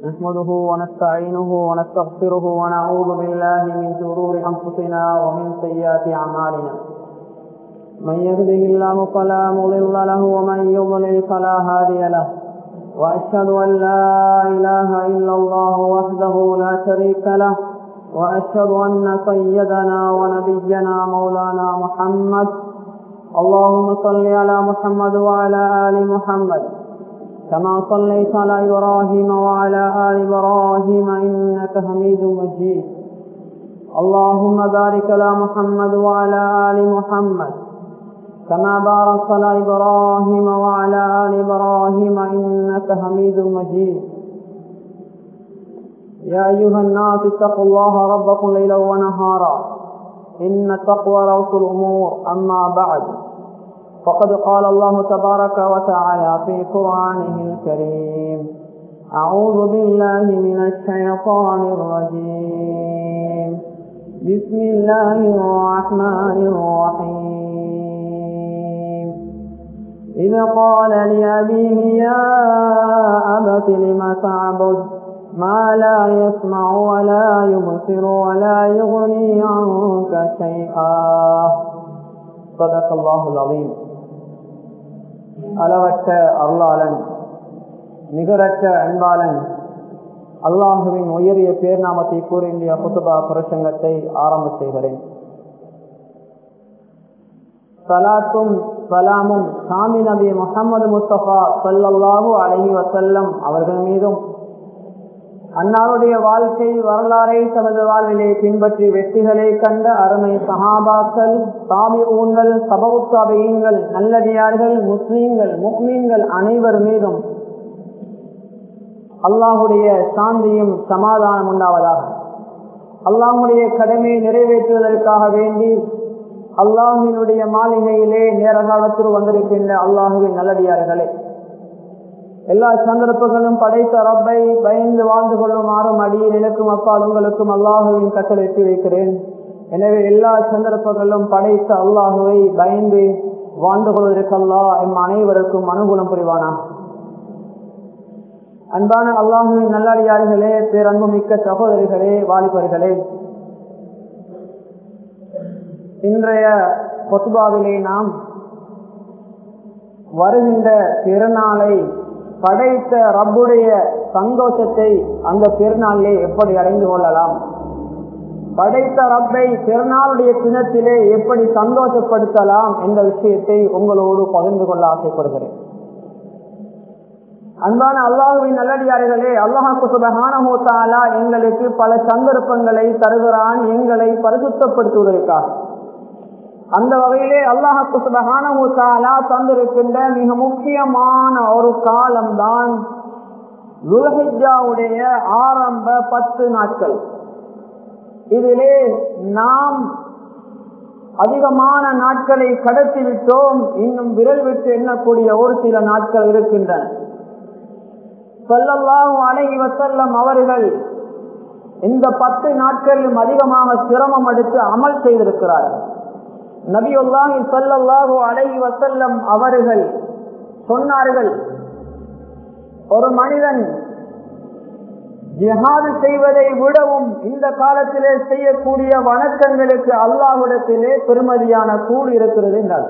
نحمده ونستعينه ونستغفره ونعوذ بالله من شرور أنفسنا ومن سيئات أعمالنا من يهده الله فلا مضل له ومن يضلل فلا هادي له وأشهد أن لا إله إلا الله وحده لا شريك له وأشهد أن سيدنا ونبينا مولانا محمد اللهم صل على محمد وعلى آل محمد كما صليت على إبراهيم وعلى آل إبراهيم إنك حميد مجيد اللهم بارك على محمد وعلى آل محمد كما باركت على إبراهيم وعلى آل إبراهيم إنك حميد مجيد يا أيها الناس اتقوا الله ربكم ليلا ونهارا إن التقوى رأس الأمور أما بعد فقد قال الله تبارك وتعالى في قرآنه الكريم أعوذ بالله من الشيطان الرجيم بسم الله الرحمن الرحيم إذ قال لأبيه يا أبت لم تعبد ما لا يسمع ولا يبصر ولا يغني عنك شيئا صدق الله العظيم அளவற்ற அருளாளன் நிகரற்ற அன்பாளன் அல்லாஹுவின் உயரிய பேர்நாமத்தை கூறிய புத்துபா பிரசங்கத்தை ஆரம்ப செய்கிறேன் சலாத்தும் சலாமும் சாமி நபி முகமது முஸ்தபா சல்லாஹூ அலஹி வசல்லம் அவர்கள் மீதும் அன்னாருடைய வாழ்க்கை வரலாறை தனது வாழ்விலே பின்பற்றி வெற்றிகளை கண்ட அருமை சஹாபாக்கள் சாமி ஊன்கள் சபவுத்தாபியங்கள் நல்லடியார்கள் முஸ்லீம்கள் முக்மீன்கள் அனைவர் மீதும் அல்லாஹுடைய சாந்தியும் சமாதானம் உண்டாவதாக அல்லாஹுடைய கடமையை நிறைவேற்றுவதற்காக வேண்டி அல்லாஹினுடைய மாளிகையிலே நேர காலத்தில் வந்திருக்கின்ற அல்லாஹுவின் நல்லடியார்களே எல்லா சந்தர்ப்பங்களும் படைத்த ரப்பை பயந்து வாழ்ந்து கொள்ளுமாறும் அடியில் எனக்கும் அப்பால் உங்களுக்கும் அல்லாஹுவின் கட்டளை எட்டி வைக்கிறேன் எனவே எல்லா சந்தர்ப்பங்களும் படைத்த அல்லாஹுவை பயந்து வாழ்ந்து கொள்வதற்கு அல்லா எம் அனைவருக்கும் அனுகூலம் புரிவானா அன்பான அல்லாஹுவின் நல்லடியார்களே பேரன்பு மிக்க சகோதரிகளே வாலிபர்களே இன்றைய பொத்துபாவிலே நாம் வருகின்ற திருநாளை படைத்த ரப்புடைய சந்தோஷத்தை அந்த பெருநாளிலே எப்படி அடைந்து கொள்ளலாம் படைத்த ரப்பை திருநாளுடைய தினத்திலே எப்படி சந்தோஷப்படுத்தலாம் என்ற விஷயத்தை உங்களோடு பகிர்ந்து கொள்ள ஆசைப்படுகிறேன் அன்பான அல்லாஹுவின் நல்லடியார்களே அல்லாஹு சுபகானஹோத்தாலா எங்களுக்கு பல சந்தர்ப்பங்களை தருகிறான் எங்களை பரிசுத்தப்படுத்துவதற்காக அந்த வகையிலே அல்லாஹு சுபகானஹோத்தாலா தந்திருக்கின்ற மிக முக்கியமான ஒரு காலம்தான் துல்ஹிஜாவுடைய ஆரம்ப பத்து நாட்கள் இதிலே நாம் அதிகமான நாட்களை கடத்தி விட்டோம் இன்னும் விரல் விட்டு எண்ணக்கூடிய ஒரு சில நாட்கள் இருக்கின்றன சொல்லல்லாஹு அலைஹி வசல்லம் அவர்கள் இந்த பத்து நாட்களிலும் அதிகமாக சிரமம் எடுத்து அமல் செய்திருக்கிறார்கள் நபியுல்லாஹி சல்லல்லாஹு அலைஹி வசல்லம் அவர்கள் சொன்னார்கள் ஒரு மனிதன் ஜிஹாது செய்வதை விடவும் இந்த காலத்திலே செய்யக்கூடிய வணக்கங்களுக்கு அல்லாஹுடத்திலே பெருமதியான கூடு இருக்கிறது என்றார்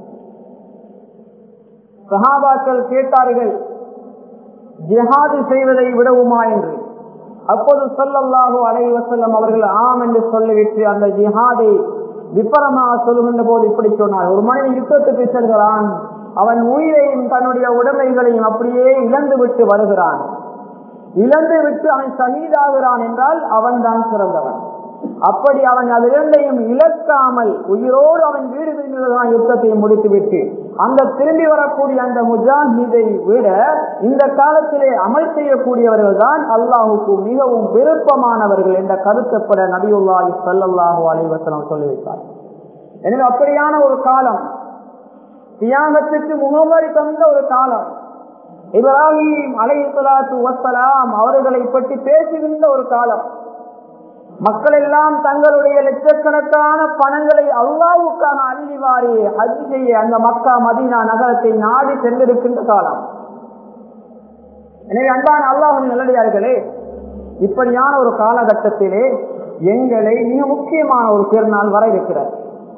சஹாபாக்கள் கேட்டார்கள் ஜிஹாது செய்வதை விடவுமா என்று அப்போது சொல்லல்லாஹோ அலைவசல்லம் அவர்கள் ஆம் என்று சொல்லிவிட்டு அந்த ஜிஹாதை விபரமாக சொல்லுகின்ற போது இப்படி சொன்னார் ஒரு மனிதன் யுத்தத்துக்கு செல்கிறான் அவன் உயிரையும் தன்னுடைய உடைமைகளையும் அப்படியே இழந்து விட்டு வருகிறான் இழந்து விட்டு அவன் சகிதாகிறான் என்றால் அவன் தான் சிறந்தவன் அப்படி அவன் அது இரண்டையும் இழக்காமல் உயிரோடு அவன் வீடு திரும்பிவதான் யுத்தத்தை முடித்துவிட்டு அந்த திரும்பி வரக்கூடிய அந்த முஜாஹிதை விட இந்த காலத்திலே அமல் செய்யக்கூடியவர்கள் தான் அல்லாஹுக்கு மிகவும் விருப்பமானவர்கள் என்ற கருத்தப்பட நபியுல்லாஹி சல்லாஹூ அலைவசனம் சொல்லி வைத்தார் எனவே அப்படியான ஒரு காலம் தியாகத்துக்கு முகமறி தந்த ஒரு காலம் இப்ராஹிம் அலை சலாத்து வசலாம் அவர்களை பற்றி பேசுகின்ற ஒரு காலம் மக்கள் எல்லாம் தங்களுடைய லட்சக்கணக்கான பணங்களை அல்லாவுக்கான அள்ளிவாரி ஹஜ் செய்ய அந்த மக்கா மதீனா நகரத்தை நாடி சென்றிருக்கின்ற காலம் எனவே அன்பான அல்லாஹின் நல்லடியார்களே இப்படியான ஒரு காலகட்டத்திலே எங்களை மிக முக்கியமான ஒரு திருநாள் வர இருக்கிறது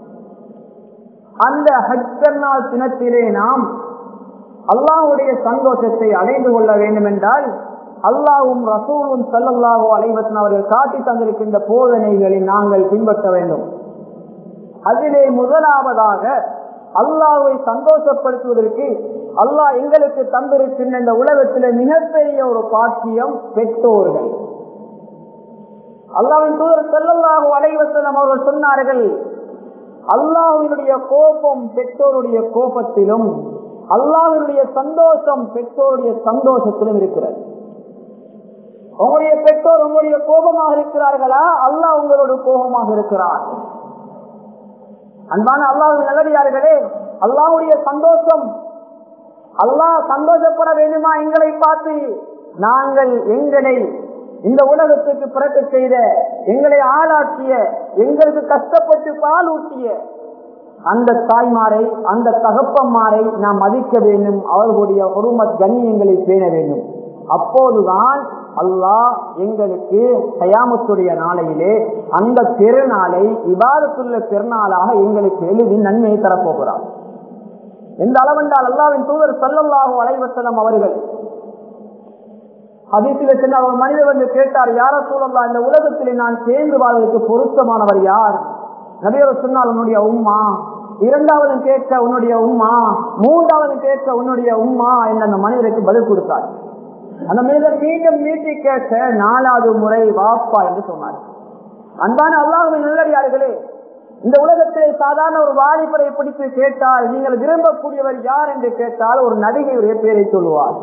அந்த ஹஜ் பெருநாள் தினத்திலே நாம் அல்லாஹுடைய சந்தோஷத்தை அடைந்து கொள்ள வேண்டும் என்றால் அல்லாவும் ரசூலும் சல்லல்லாஹோ அலைவசன் அவர்கள் காட்டி தந்திருக்கின்ற போதனைகளை நாங்கள் பின்பற்ற வேண்டும் அதிலே முதலாவதாக அல்லாஹை சந்தோஷப்படுத்துவதற்கு அல்லாஹ் எங்களுக்கு தந்திருக்கின்ற இந்த உலகத்தில் மிகப்பெரிய ஒரு பாக்கியம் பெற்றோர்கள் அல்லாவின் தூதர் செல்லல்லாஹோ அலைவசனம் அவர்கள் சொன்னார்கள் அல்லாஹினுடைய கோபம் பெற்றோருடைய கோபத்திலும் அல்லாஹினுடைய சந்தோஷம் பெற்றோருடைய சந்தோஷத்திலும் இருக்கிறது உங்களுடைய பெற்றோர் உங்களுடைய கோபமாக இருக்கிறார்களா அல்லாஹ் உங்களோட கோபமாக இருக்கிறார் அன்பான அல்லாஹ் நல்லடியார்களே அல்லாஹுடைய சந்தோஷம் அல்லாஹ் சந்தோஷப்பட வேண்டுமா எங்களை பார்த்து நாங்கள் எங்களை இந்த உலகத்துக்கு பிறக்க செய்த எங்களை ஆளாக்கிய எங்களுக்கு கஷ்டப்பட்டு பால் ஊட்டிய அந்த தாய்மாரை அந்த தகப்பன்மாரை நாம் மதிக்க வேண்டும் அவர்களுடைய ஒருமத் கண்ணியங்களை பேண வேண்டும் அப்போதுதான் அல்லாஹ் எங்களுக்கு கயாமத்துடைய நாளையிலே அந்த பெருநாளை இவ்வாறுக்குள்ள பெருநாளாக எங்களுக்கு எழுதி நன்மையை தரப்போகிறார் எந்த அளவென்றால் அல்லாவின் தூதர் சல்லல்லாஹு அலைவசலம் அவர்கள் அதிர்ச்சியில சென்று அவர் மனிதர் வந்து கேட்டார் யார சூழல்லா இந்த உலகத்திலே நான் சேர்ந்து வாழ்வதற்கு பொருத்தமானவர் யார் நபியவர் சொன்னால் உன்னுடைய உம்மா இரண்டாவது கேட்க உன்னுடைய உம்மா மூன்றாவது கேட்க உன்னுடைய உம்மா என்று அந்த மனிதருக்கு பதில் கொடுத்தார் அந்த மனிதர் மீண்டும் மீட்டி கேட்க நாலாவது முறை வாப்பா என்று சொன்னார் அன்பான அல்லாஹுவின் நல்லடியார்களே இந்த உலகத்திலே சாதாரண ஒரு வாலிபரை பிடித்து கேட்டால் நீங்கள் விரும்பக்கூடியவர் யார் என்று கேட்டால் ஒரு நடிகையுடைய பெயரை சொல்லுவார்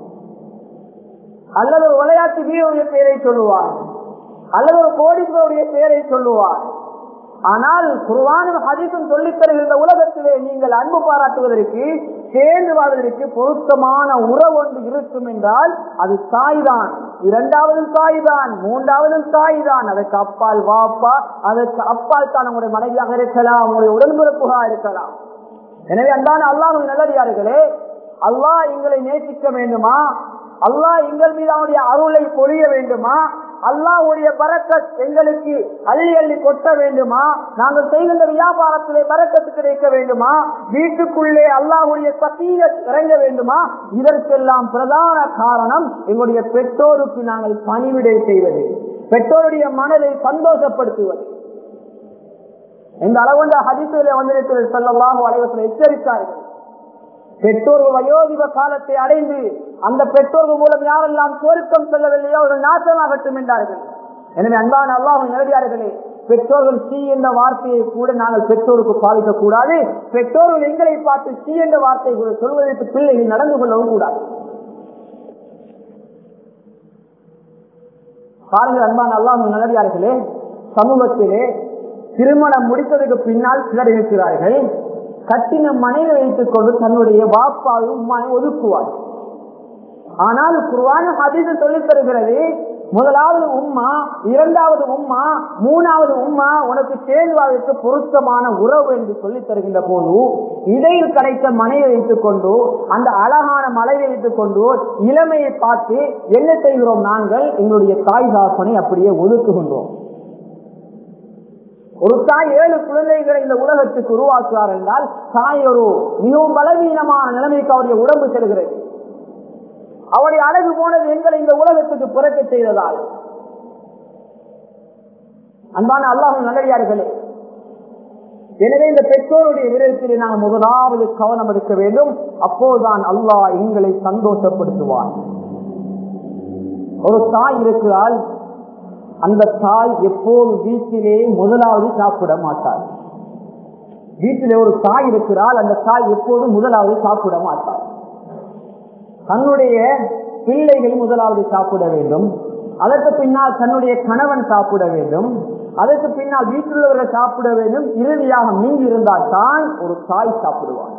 அல்லது ஒரு விளையாட்டு வீரருடைய பெயரை சொல்லுவார் அல்லது ஒரு கோடீஸ்வருடைய பெயரை சொல்லுவார் ஆனால் குருவானும் ஹதீசும் சொல்லித் தருகின்ற உலகத்திலே நீங்கள் அன்பு பாராட்டுவதற்கு சேர்ந்து வாழ்வதற்கு பொருத்தமான உறவு ஒன்று இருக்கும் என்றால் அது தாய்தான் இரண்டாவது தாய்தான் மூன்றாவது தாய்தான் அதற்கு அப்பால் வாப்பா அதற்கு அப்பால் தான் உங்களுடைய மனைவியாக இருக்கலாம் உங்களுடைய உடன்பிறப்புகளாக இருக்கலாம் எனவே அன்பான அல்லாஹ் நல்லடியார்களே அல்லாஹ் எங்களை நேசிக்க வேண்டுமா அல்லாஹ் எங்கள் மீது அவனுடைய அருளை பொழிய வேண்டுமா அல்லாஹுடைய பறக்கத் எங்களுக்கு அள்ளி அள்ளி கொட்ட வேண்டுமா நாங்கள் செய்கின்ற வியாபாரத்திலே பறக்கத்து கிடைக்க வேண்டுமா வீட்டுக்குள்ளே அல்லாஹுடைய சத்தீர இறங்க வேண்டுமா இதற்கெல்லாம் பிரதான காரணம் எங்களுடைய பெற்றோருக்கு நாங்கள் பணிவிடை செய்வது பெற்றோருடைய மனதை சந்தோஷப்படுத்துவது இந்த அளவுண்ட ஹதிசிலே வந்திருக்கிறது செல்லலாம் அலைவசனை எச்சரித்தார்கள் பெற்றோர்கள் வயோதிப காலத்தை அடைந்து அந்த பெற்றோர்கள் மூலம் யாரெல்லாம் சொருக்கம் செல்லவில்லையோ அவர்கள் நாசமாகட்டும் என்றார்கள் எனவே அன்பான அல்லாஹ் நேரடியார்களே பெற்றோர்கள் சி என்ற வார்த்தையை கூட நாங்கள் பெற்றோருக்கு பாதிக்க கூடாது பெற்றோர்கள் எங்களை பார்த்து சி என்ற வார்த்தை கூட சொல்வதற்கு பிள்ளைகள் நடந்து கொள்ளவும் கூடாது பாருங்கள் அன்பான அல்லாஹ் நல்லடியார்களே சமூகத்திலே திருமணம் முடித்ததுக்கு பின்னால் சிலர் இருக்கிறார்கள் கட்டின மனைவி வைத்துக் கொண்டு தன்னுடைய வாப்பாவை உம்மாவை ஒதுக்குவார் ஆனால் குருவான ஹதீஸ் சொல்லித் தருகிறது முதலாவது உம்மா இரண்டாவது உம்மா மூணாவது உம்மா உனக்கு சேர்வாதற்கு பொருத்தமான உறவு என்று சொல்லித் தருகின்ற போது இடையில் கிடைத்த மனையை வைத்துக் கொண்டு அந்த அழகான மலையை வைத்துக் கொண்டு இளமையை பார்த்து என்ன செய்கிறோம் நாங்கள் எங்களுடைய தாய் தாசனை அப்படியே ஒதுக்குகின்றோம் ஒரு தாய் ஏழு குழந்தைகளை இந்த உலகத்துக்கு உருவாக்குவார் என்றால் தாய் ஒரு மிகவும் பலவீனமான நிலைமைக்கு அவருடைய உடம்பு செல்கிறது அவருடைய அழகு போனது எங்களை இந்த உலகத்துக்கு பிறக்க செய்ததால் அன்பான அல்லாஹும் நல்லடியார்களே எனவே இந்த பெற்றோருடைய விரயத்தில் நாம் முதலாவது கவனம் எடுக்க வேண்டும் அப்போதுதான் அல்லாஹ் எங்களை சந்தோஷப்படுத்துவார் ஒரு தாய் இருக்கிறால் அந்த தாய் எப்போது வீட்டிலே முதலாவது சாப்பிட மாட்டார் வீட்டிலே ஒரு தாய் இருக்கிறால் அந்த தாய் எப்போது முதலாவது சாப்பிட மாட்டார் தன்னுடைய பிள்ளைகள் முதலாவது சாப்பிட வேண்டும் அதற்கு பின்னால் தன்னுடைய கணவன் சாப்பிட வேண்டும் அதற்கு பின்னால் வீட்டிலுள்ளவர்கள் சாப்பிட வேண்டும் இறுதியாக மீண்டு இருந்தால் தான் ஒரு தாய் சாப்பிடுவார்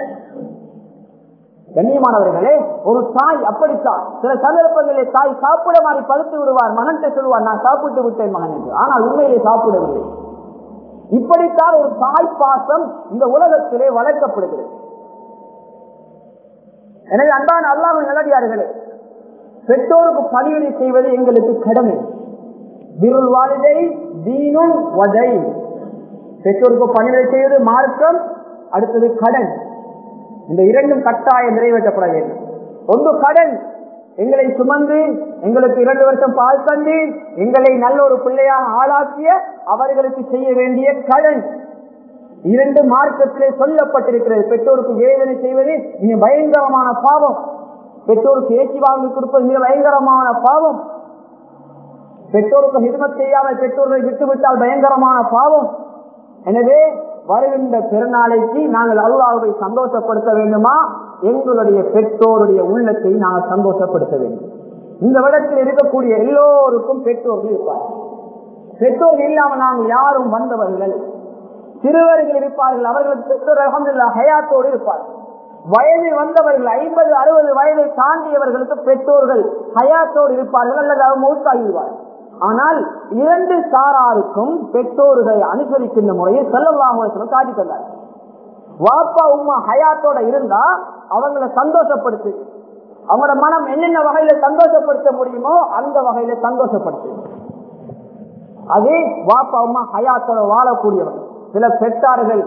கண்ணியமானவர்களே ஒரு தாய் அப்படித்தான் சில சந்தர்ப்பங்களில் தாய் சாப்பிட மாதிரி பழுத்து விடுவார் மகன்கிட்ட சொல்லுவார் நான் சாப்பிட்டு விட்டேன் மகன் என்று ஆனால் உண்மையிலே சாப்பிடவில்லை இப்படித்தான் ஒரு தாய் பாசம் இந்த உலகத்திலே வளர்க்கப்படுகிறது எனவே அன்பான அல்லாமல் நல்லடியார்களே பெற்றோருக்கு பணிவிடை செய்வது எங்களுக்கு கடமை விருள் வாழ்தை தீனும் வதை பெற்றோருக்கு பணிவிடை செய்வது மார்க்கம் அடுத்தது கடன் இந்த இரண்டும் கட்டாயம் நிறைவேற்றப்பட வேண்டும் ஒன்று கடன் எங்களை சுமந்து எங்களுக்கு இரண்டு வருஷம் பால் தந்து எங்களை நல்ல ஒரு பிள்ளையாக ஆளாக்கிய அவர்களுக்கு செய்ய வேண்டிய கடன் இரண்டு மார்க்கத்திலே சொல்லப்பட்டிருக்கிறது பெற்றோருக்கு வேதனை செய்வது மிக பயங்கரமான பாவம் பெற்றோருக்கு ஏற்றி வாங்கி கொடுப்பது மிக பயங்கரமான பாவம் பெற்றோருக்கு ஹிதமத் செய்யாமல் பெற்றோர்களை விட்டுவிட்டால் பயங்கரமான பாவம் எனவே வருகின்ற பெருநாளைக்கு நாங்கள் அல்லாஹை சந்தோஷப்படுத்த வேண்டுமா எங்களுடைய பெற்றோருடைய உள்ளத்தை நாங்கள் சந்தோஷப்படுத்த வேண்டும் இந்த விடத்தில் இருக்கக்கூடிய எல்லோருக்கும் பெற்றோர்கள் இருப்பார்கள் பெற்றோர்கள் இல்லாமல் நாங்கள் யாரும் வந்தவர்கள் சிறுவர்கள் இருப்பார்கள் அவர்களுக்கு பெற்றோர் அகமதுல்லா ஹயாத்தோடு இருப்பார்கள் வயது வந்தவர்கள் ஐம்பது அறுபது வயதை தாண்டியவர்களுக்கு பெற்றோர்கள் ஹயாத்தோடு இருப்பார்கள் அல்லது அவர் மூத்தாகிடுவார்கள் ஆனால் இரண்டு சாராருக்கும் பெற்றோர்களை அனுசரிக்கின்ற முறையை செல்லவாக காட்டி தந்தார் வாப்பா உமா ஹயாத்தோட இருந்தா அவங்கள சந்தோஷப்படுத்து அவங்களோட மனம் என்னென்ன வகையில சந்தோஷப்படுத்த முடியுமோ அந்த வகையில சந்தோஷப்படுத்து அது வாப்பா உமா ஹயாத்தோட வாழக்கூடியவங்க சில பெற்றார்கள்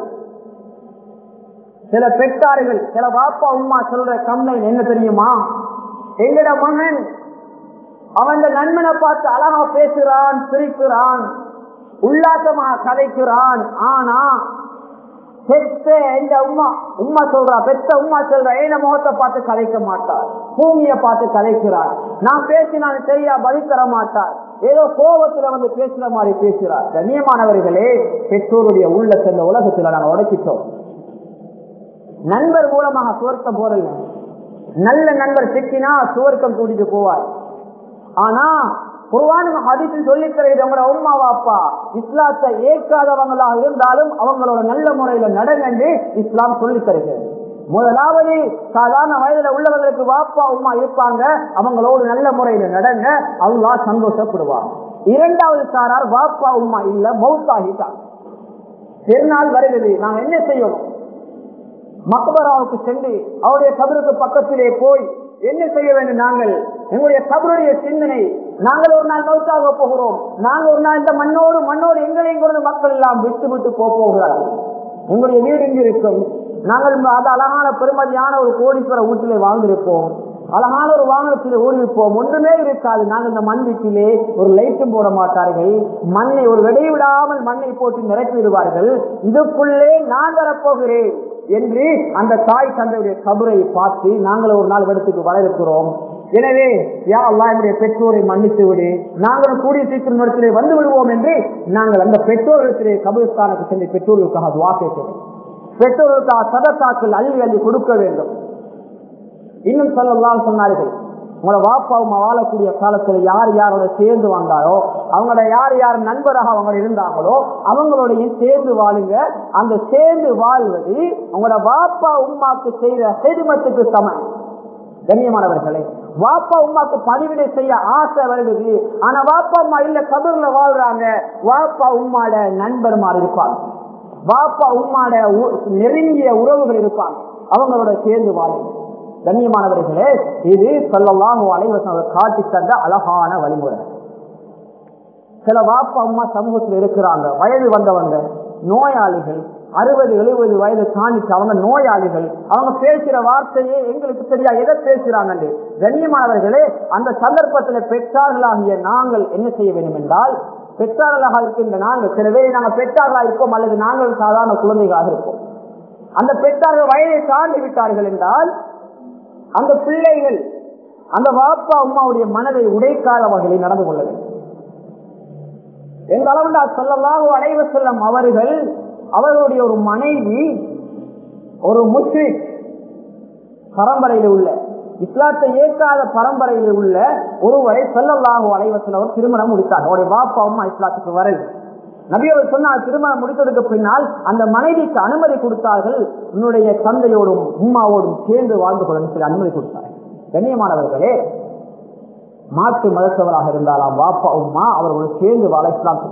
சில பெற்றார்கள் சில வாப்பா உமா சொல்ற கம்ப்ளைண்ட் என்ன தெரியுமா எங்கட மகன் அவன் நண்பனை பார்த்து அழகா பேசுறான் சிரிக்கிறான் உல்லாசமாக கதைக்கிறான் ஆனா பெத்த இந்த உமா உமா சொல்றா பெத்த உமா சொல்றா ஏன முகத்தை பார்த்து கதைக்க மாட்டார் பூமியை பார்த்து கதைக்கிறார் நான் பேசினாலும் சரியா பதில் தர மாட்டார் ஏதோ கோபத்துல வந்து பேசுற மாதிரி பேசுறார் கண்ணியமானவர்களே பெற்றோருடைய உள்ளத்தை இந்த உலகத்துல நாங்க உடைச்சிட்டோம் நண்பர் மூலமாக சுவர்க்கம் போறல நல்ல நண்பர் சிக்கினா சுவர்க்கம் கூட்டிட்டு போவார் ஆனா குர்வான ஹதீஸில் சொல்லித் தருகிறது அவங்களோட உம்மா வாப்பா இஸ்லாத்தை ஏற்காதவங்களாக இருந்தாலும் அவங்களோட நல்ல முறையில நடங்கன்னு இஸ்லாம் சொல்லித் தருகிறது முதலாவது சாதாரண வயதுல உள்ளவர்களுக்கு வாப்பா உமா இருப்பாங்க அவங்களோடு நல்ல முறையில நடங்க அல்லா சந்தோஷப்படுவாங்க இரண்டாவது சாரார் வாப்பா உமா இல்ல மவுத்தாகிட்டாங்க திருநாள் வருகிறது நாம் என்ன செய்யணும் மக்பராவுக்கு சென்று அவருடைய கபருக்கு பக்கத்திலே போய் என்ன செய்ய வேண்டும் நாங்கள் எங்களுடைய கபருடைய சிந்தனை நாங்கள் ஒரு நாள் மவுத்தாக போகிறோம் நாங்கள் ஒரு நாள் இந்த மண்ணோடு மண்ணோடு எங்களையும் கொண்டு மக்கள் எல்லாம் விட்டு விட்டு போகிறார்கள் உங்களுடைய வீடு இங்கு இருக்கும் நாங்கள் அது அழகான பெருமதியான ஒரு கோடீஸ்வர வீட்டிலே வாழ்ந்திருப்போம் அழகான ஒரு வாகனத்தில் ஓடிப்போம் ஒன்றுமே இருக்காது நாங்கள் இந்த மண் வீட்டிலே ஒரு லைட்டும் போட மாட்டார்கள் மண்ணை ஒரு விடை விடாமல் மண்ணை போட்டு நிரப்பி விடுவார்கள் இதுக்குள்ளே நான் வரப்போகிறேன் என்று அந்த தாய் தந்தையுடைய கபரை பார்த்து நாங்கள் ஒரு நாள் இடத்துக்கு வர இருக்கிறோம் எனவே யா அல்லா என்னுடைய பெற்றோரை மன்னித்து விடு நாங்களும் கூடிய சீக்கிரம் இடத்திலே வந்து விடுவோம் என்று நாங்கள் அந்த பெற்றோர்களுக்கு கபிரஸ்தானுக்கு சென்று பெற்றோர்களுக்காக துவா கேட்கிறோம் பெற்றோர்களுக்காக சதத்தாக்கள் அள்ளி அள்ளி கொடுக்க வேண்டும் இன்னும் சொல்லலாம் சொன்னார்கள் உங்களோட வாப்பாவும் வாழக்கூடிய காலத்துல யார் யாரோட சேர்ந்து வந்தாரோ அவங்களோட யார் யார் நண்பராக அவங்க இருந்தாங்களோ அவங்களோடைய சேர்ந்து வாழுங்க அந்த சேர்ந்து வாழ்வது உங்களோட வாப்பா உமாக்கு செய்த செதுமத்துக்கு சமன் கண்ணியமானவர்களே வாப்பா உமாக்கு பணிவிடை செய்ய ஆசை வருகிறது ஆனா வாப்பா உமா இல்ல கபூர்ல வாழ்றாங்க வாப்பா உமாட நண்பர்மார் இருப்பாங்க வாப்பா உமாட நெருங்கிய உறவுகள் இருப்பாங்க அவங்களோட சேர்ந்து வாழுங்க கண்ணியமானவர்களே இது சொல்லலாம் அலைவசம் காட்டி தந்த அழகான வழிமுறை சில வாப்பா அம்மா சமூகத்தில் இருக்கிறாங்க வயது வந்தவங்க நோயாளிகள் அறுபது எழுபது வயது தாண்டிச்சு அவங்க நோயாளிகள் அவங்க பேசுற வார்த்தையே எங்களுக்கு தெரியா எதை பேசுறாங்க கண்ணியமானவர்களே அந்த சந்தர்ப்பத்தில் பெற்றார்களாகிய நாங்கள் என்ன செய்ய வேண்டும் என்றால் பெற்றார்களாக இருக்கின்ற நாங்கள் சில பேர் நாங்கள் பெற்றார்களாக இருப்போம் அல்லது நாங்கள் சாதாரண குழந்தைகளாக இருப்போம் அந்த பெற்றார்கள் வயதை தாண்டி விட்டார்கள் என்றால் அந்த பிள்ளைகள் அந்த வாப்பா அம்மாவுடைய மனதை உடைக்காத வகையில் நடந்து கொள்ள வேண்டும் எந்த அளவுண்டா சொல்லலாம் அடைவ செல்லம் அவர்கள் அவர்களுடைய ஒரு மனைவி ஒரு முஸ்லிம் பரம்பரையில் உள்ள இஸ்லாத்தை ஏற்காத பரம்பரையில் உள்ள ஒருவரை செல்லல்லாஹு அலைவசல் அவர் திருமணம் முடித்தார் அவருடைய பாப்பா அம்மா இஸ்லாத்துக்கு வரல் நபி அவர் சொன்னார் திருமணம் முடித்ததுக்கு பின்னால் அந்த மனைவிக்கு அனுமதி கொடுத்தார்கள் உன்னுடைய தந்தையோடும் உம்மாவோடும் சேர்ந்து வாழ்ந்து கொள்ள சொல்லி அனுமதி கொடுத்தார்கள் கண்ணியமானவர்களே மாற்று மதத்தவராக இருந்தாலாம் பாப்பா உம்மா அவர்களோடு சேர்ந்து வாழ இஸ்லாம்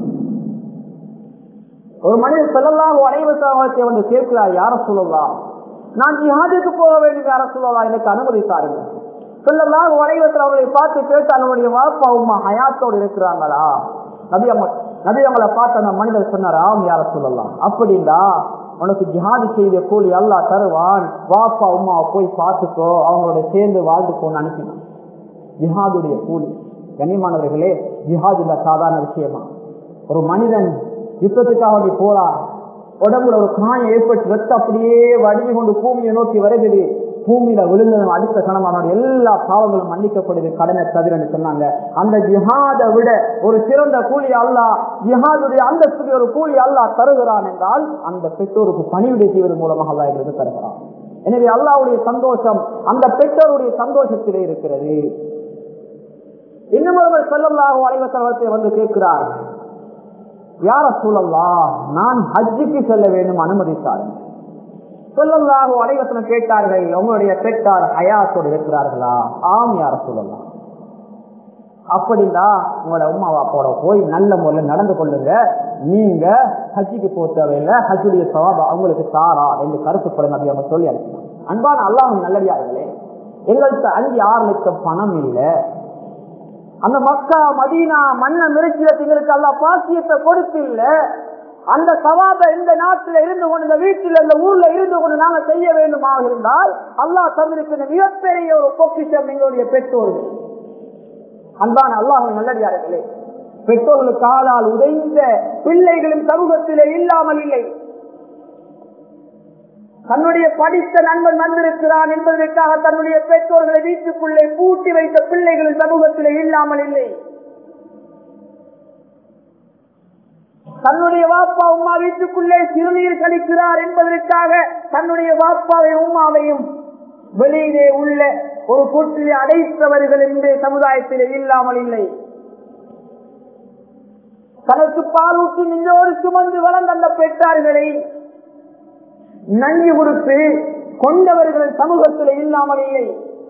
ஒரு மனிதர் செல்லலாம் அனைவசத்தை வந்து கேட்கிறார் யார சொல்லலாம் நான் ஜிஹாதுக்கு போக வேண்டிய யார சொல்லலாம் எனக்கு அனுமதி தாருங்க சொல்லலாம் வரைவத்தில் அவர்களை பார்த்து கேட்டால் அவருடைய வாப்பா உமா ஹயாத்தோடு இருக்கிறாங்களா நபி அவங்க நபி அவங்களை பார்த்து அந்த மனிதர் சொன்னார் ஆம் யார சொல்லலாம் அப்படின்னா உனக்கு ஜிஹாது செய்த கூலி அல்லா தருவான் வாப்பா உமாவை போய் பார்த்துக்கோ அவங்களோட சேர்ந்து வாழ்ந்துக்கோன்னு அனுப்பினான் ஜிஹாதுடைய கூலி கண்ணியமானவர்களே ஜிஹாது இல்ல சாதாரண விஷயமா ஒரு மனிதன் யுத்தத்துக்காக வேண்டி போறான் உடம்புல ஒரு காயம் ஏற்பட்டு ரத்தம் அப்படியே வடிவு கொண்டு பூமியை நோக்கி வருகிறது பூமியில விழுந்ததும் அடுத்த கணவனோட எல்லா பாவங்களும் மன்னிக்கப்படுது கடனை தவிரன்னு சொன்னாங்க அந்த ஜிஹாதை விட ஒரு சிறந்த கூலி அல்லா ஜிஹாதுடைய அந்த ஒரு கூலி அல்லா தருகிறான் என்றால் அந்த பெற்றோருக்கு பணிவிடை செய்வது மூலமாக அல்லா எங்களுக்கு தருகிறான் எனவே அல்லாவுடைய சந்தோஷம் அந்த பெற்றோருடைய சந்தோஷத்திலே இருக்கிறது இன்னும் ஒருவர் செல்லல்லாக அலைவசலத்தை வந்து கேட்கிறார் யார சூழல்லா நான் ஹஜ்ஜுக்கு செல்ல வேண்டும் அனுமதித்தார்கள் சொல்லல்லாக அலைவசனம் கேட்டார்கள் உங்களுடைய பெற்றார் ஹயாத்தோடு இருக்கிறார்களா ஆம் யார சொல்லலாம் அப்படின்னா உங்களோட உமா அப்பாவோட போய் நல்ல முறையில் நடந்து கொள்ளுங்க நீங்க ஹஜ்ஜுக்கு போக தேவையில்லை ஹஜ்ஜுடைய சவாபா அவங்களுக்கு தாரா என்று கருத்துப்படுங்க அப்படி அவங்க சொல்லி அனுப்பினாங்க அன்பான அல்லாஹ் நல்லடியார்களே எங்கள்கிட்ட அஞ்சு ஆறு லட்சம் பணம் இல்லை அந்த மக்கா மதீனா மன்ன மிருச்சியத்துங்களுக்கு அல்ல பாக்கியத்தை கொடுத்து இல்ல அந்த சவாப இந்த நாட்டில் இருந்து கொண்டு இந்த வீட்டில் இந்த ஊர்ல இருந்து கொண்டு நாங்க செய்ய வேண்டுமாக இருந்தால் அல்லாஹ் தந்திருக்கிற மிகப்பெரிய ஒரு பொக்கிஷம் எங்களுடைய பெற்றோர்கள் அன்பான அல்லாஹ் நல்லடியார்களே பெற்றோர்களுக்கு காலால் உடைந்த பிள்ளைகளும் சமூகத்திலே இல்லாமல் இல்லை தன்னுடைய படித்த நண்பன் வந்திருக்கிறான் என்பதற்காக தன்னுடைய பெற்றோர்களை வீட்டுக்குள்ளே பூட்டி வைத்த பிள்ளைகள் சமூகத்திலே இல்லாமல் இல்லை தன்னுடைய வாப்பா உமா வீட்டுக்குள்ளே சிறுநீர் கழிக்கிறார் என்பதற்காக தன்னுடைய வாப்பாவையும் உமாவையும் வெளியிலே உள்ள ஒரு கூட்டிலே அடைத்தவர்கள் என்று சமுதாயத்திலே இல்லாமல் இல்லை தனக்கு பாலூட்டி நெஞ்சோடு சுமந்து வளர்ந்த அந்த பெற்றார்களை நன்றி கொடுத்து கொண்டவர்கள் சமூகத்தில் இல்லாமல் இல்லை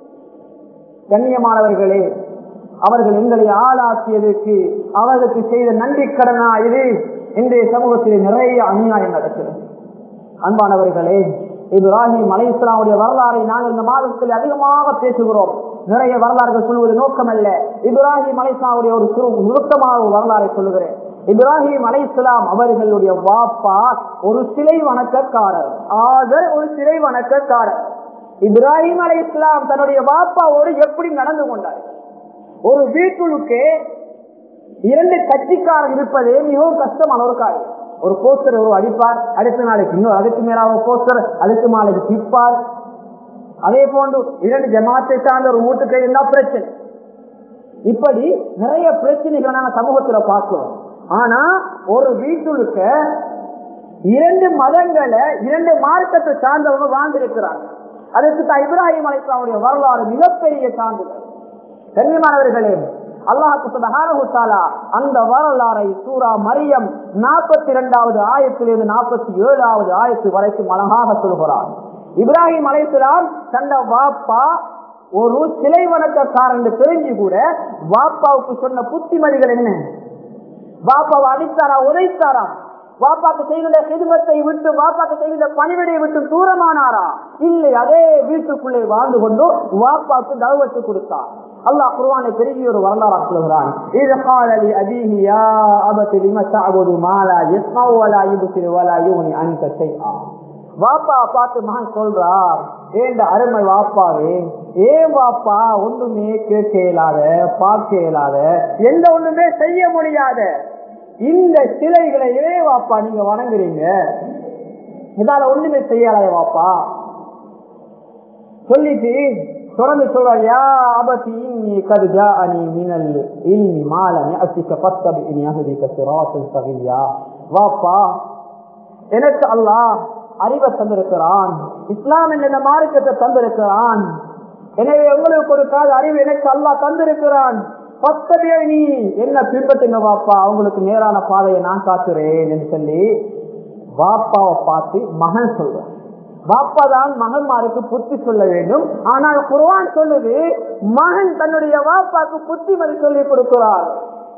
கண்ணியமானவர்களே அவர்கள் எங்களை ஆளாக்கியதற்கு அவர்களுக்கு செய்த நன்றி கடனா இது இன்றைய சமூகத்தில் நிறைய அநியாயம் நடக்கிறது அன்பானவர்களே இப்ராஹிம் அலை இஸ்லாமுடைய வரலாறை நாங்கள் இந்த மாதத்தில் அதிகமாக பேசுகிறோம் நிறைய வரலாறுகள் சொல்வது நோக்கமல்ல இப்ராஹிம் அலைஸ்லாமுடைய ஒரு சுருக்கமாக ஒரு வரலாறை சொல்லுகிறேன் இப்ராஹிம் அலை இஸ்லாம் அவர்களுடைய வாப்பா ஒரு சிலை வணக்கக்காரர் ஆதர் ஒரு சிலை வணக்கக்காரர் இப்ராஹிம் அலை இஸ்லாம் தன்னுடைய வாப்பாவோடு எப்படி நடந்து கொண்டார் ஒரு வீட்டுக்கு இரண்டு கட்சிக்காரர் இருப்பது மிகவும் கஷ்டமான ஒரு காரியம் ஒரு போஸ்டர் ஒரு அடிப்பார் அடுத்த நாளைக்கு இன்னொரு அதுக்கு மேலாக போஸ்டர் அதுக்கு நாளைக்கு பிப்பார் அதே போன்று இரண்டு ஜமாத்தை சார்ந்த ஒரு வீட்டுக்கு இருந்தா பிரச்சனை இப்படி நிறைய பிரச்சனைகளை நாங்க சமூகத்துல பார்க்கிறோம் ஆனா ஒரு வீட்டுக்கு இரண்டு மதங்களை இரண்டு மார்க்கத்தை சார்ந்தவங்க வாழ்ந்திருக்கிறாங்க அதற்கு தான் இப்ராஹிம் அலைஸ்லாமுடைய வரலாறு மிகப்பெரிய சான்றுகள் கண்ணியமானவர்களே அல்லாஹு சுபஹானஹு அந்த வரலாறை சூரா மரியம் நாற்பத்தி இரண்டாவது ஆயத்திலிருந்து நாற்பத்தி ஏழாவது ஆயத்து வரைக்கும் அழகாக சொல்கிறார் இப்ராஹிம் அலைசலாம் தந்த வாப்பா ஒரு சிலை வணக்கக்காரன் தெரிஞ்சு கூட வாப்பாவுக்கு சொன்ன புத்திமதிகள் என்ன வாப்பாவை அடித்தாரா உதைத்தாரா வாப்பாக்கு செய்கின்ற சிதுமத்தை விட்டு வாப்பாக்கு செய்கின்ற பணிவிடையை விட்டு தூரமானாரா இல்லை அதே வீட்டுக்குள்ளே வாழ்ந்து கொண்டு வாப்பாக்கு தவத்து கொடுத்தார் அல்லாஹ் குர்ஆனை பெரிய ஒரு வரலாறு சொல்கிறான் இது قال لأبيه يا أبت لم تعبد ما لا يسمع ولا يبصر ولا يغني عنك شيئا வாப்பா பார்த்து மகன் சொல்றார் ஏண்ட அருமை வாப்பாவே ஏன் வாப்பா ஒண்ணுமே கேட்க இயலாத பார்க்க இயலாத எந்த ஒண்ணுமே செய்ய முடியாத இந்த சிலைகளை ஏன் வாப்பா நீங்க வணங்குறீங்க இதால ஒண்ணுமே செய்யலாத வாப்பா சொல்லிட்டு தொடர்ந்து சொல்றார் யா அபதி இன்னி கத் ஜாஅனி மினல் இல்மி மா லம் யஅதிக ஃபத்தபிஇனி அஹ்திக சிராத்தல் சகியா வாப்பா எனக்கு அல்லாஹ் அறிவை தந்திருக்கிறான் இஸ்லாம் என்ற மார்க்கத்தை தந்திருக்கிறான் எனவே உங்களுக்கு ஒரு கால அறிவு எனக்கு அல்லாஹ் தந்திருக்கிறான் பத்தபியை நீ என்ன பின்பற்றுங்க வாப்பா அவங்களுக்கு நேரான பாதையை நான் காட்டுறேன் என்று சொல்லி வாப்பாவை பார்த்து மகன் சொல்றான் பாப்பா தான் மகன்மாருக்கு புத்தி சொல்ல வேண்டும் ஆனால் குர்ஆன் சொல்லுது மகன் தன்னுடைய வாப்பாக்கு புத்திமதி சொல்லி கொடுக்கிறார்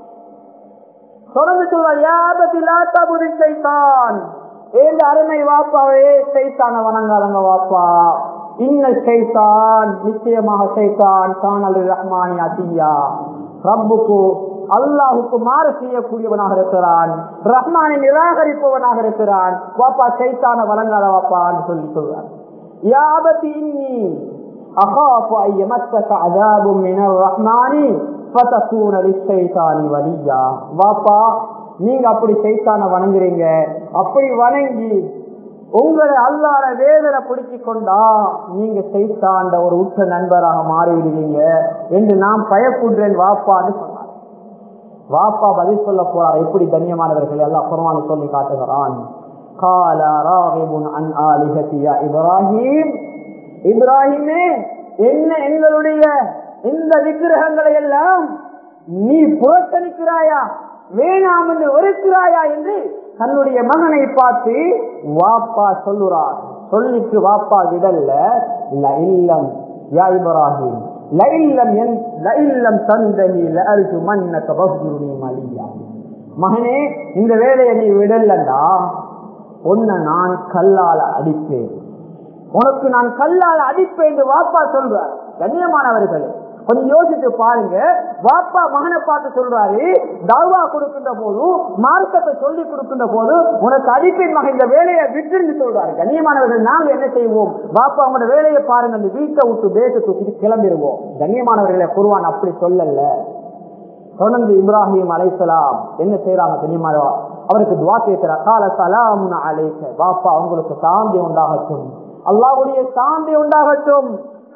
தொடர்ந்து சொல்வார் யாபத்திலா தபுதி சைத்தான் ஏந்த அருமை வாப்பாவே சைத்தான வணங்காதங்க வாப்பா இன்ன சைத்தான் நிச்சயமாக சைத்தான் காணல் ரஹ்மானி அசியா ரப்புக்கு அல்லாஹுக்கு மாறு செய்யக்கூடியவனாக இருக்கிறான் ரஹ்மானை நிராகரிப்பவனாக இருக்கிறான் வாப்பா சைத்தான வழங்காத வாப்பான்னு சொல்லி சொல்றான் யாபத்தி இன்னி அகாஃபு ஐயமத்தக அதாபும் மினர் ரஹ்மானி ஃபதகூன லிஷைத்தானி வலியா வாப்பா நீங்க அப்படி சைத்தான வணங்குறீங்க அப்படி வணங்கி உங்களை அல்லாத வேதனை பிடிச்சு கொண்டா நீங்க சைத்தாண்ட ஒரு உற்ற நண்பராக மாறிவிடுவீங்க என்று நான் பயப்படுறேன் வாப்பான்னு சொன்னார் வாப்பா பதில் சொல்ல போறார் எப்படி கண்ணியமானவர்கள் எல்லாம் குரமான சொல்லி காட்டுகிறான் கால ராகிபுன் அன் ஆலிஹத்தியா இப்ராஹிம் இப்ராஹிமே என்ன எங்களுடைய இந்த விக்கிரகங்களை எல்லாம் நீ புறக்கணிக்கிறாயா வேணாம் என்று வெறுக்கிறாயா என்று தன்னுடைய மகனை பார்த்து வாப்பா சொல்லுறார் சொல்லிட்டு வாப்பா விடல்ல இல்லம் யா இப்ராஹிம் லஇல்லம் என் லஇல்லம் தந்தனி லஅர்ஜு மன்னக வஹ்ஜுனி மலியா மகனே இந்த வேலையை நீ விடலண்டா உன்னை நான் கல்லால அடிப்பேன் உனக்கு நான் கல்லால் அடிப்பேன் என்று வாப்பா சொல்றார் கண்ணியமானவர்களே கொஞ்சம் யோசித்து பாருங்க வாப்பா மகனை பார்த்து சொல்றாரு தர்வா கொடுக்கின்ற போது மார்க்கத்தை சொல்லி கொடுக்கின்ற போது உனக்கு அடிப்பின் மகன் இந்த வேலையை விட்டுன்னு சொல்றாரு கண்ணியமானவர்கள் நாங்க என்ன செய்வோம் வாப்பா அவங்களோட வேலையை பாருங்க அந்த வீட்டை விட்டு பேச தூக்கிட்டு கிளம்பிடுவோம் கண்ணியமானவர்களை குருவான் அப்படி சொல்லல தொடர்ந்து இப்ராஹிம் அலைசலாம் என்ன செய்யறாங்க தெரியுமாவா அவருக்கு துவா கேட்கிறார் கால சலாம் அலைக்க வாப்பா அவங்களுக்கு சாந்தி உண்டாகட்டும் அல்லாவுடைய சாந்தி உண்டாகட்டும்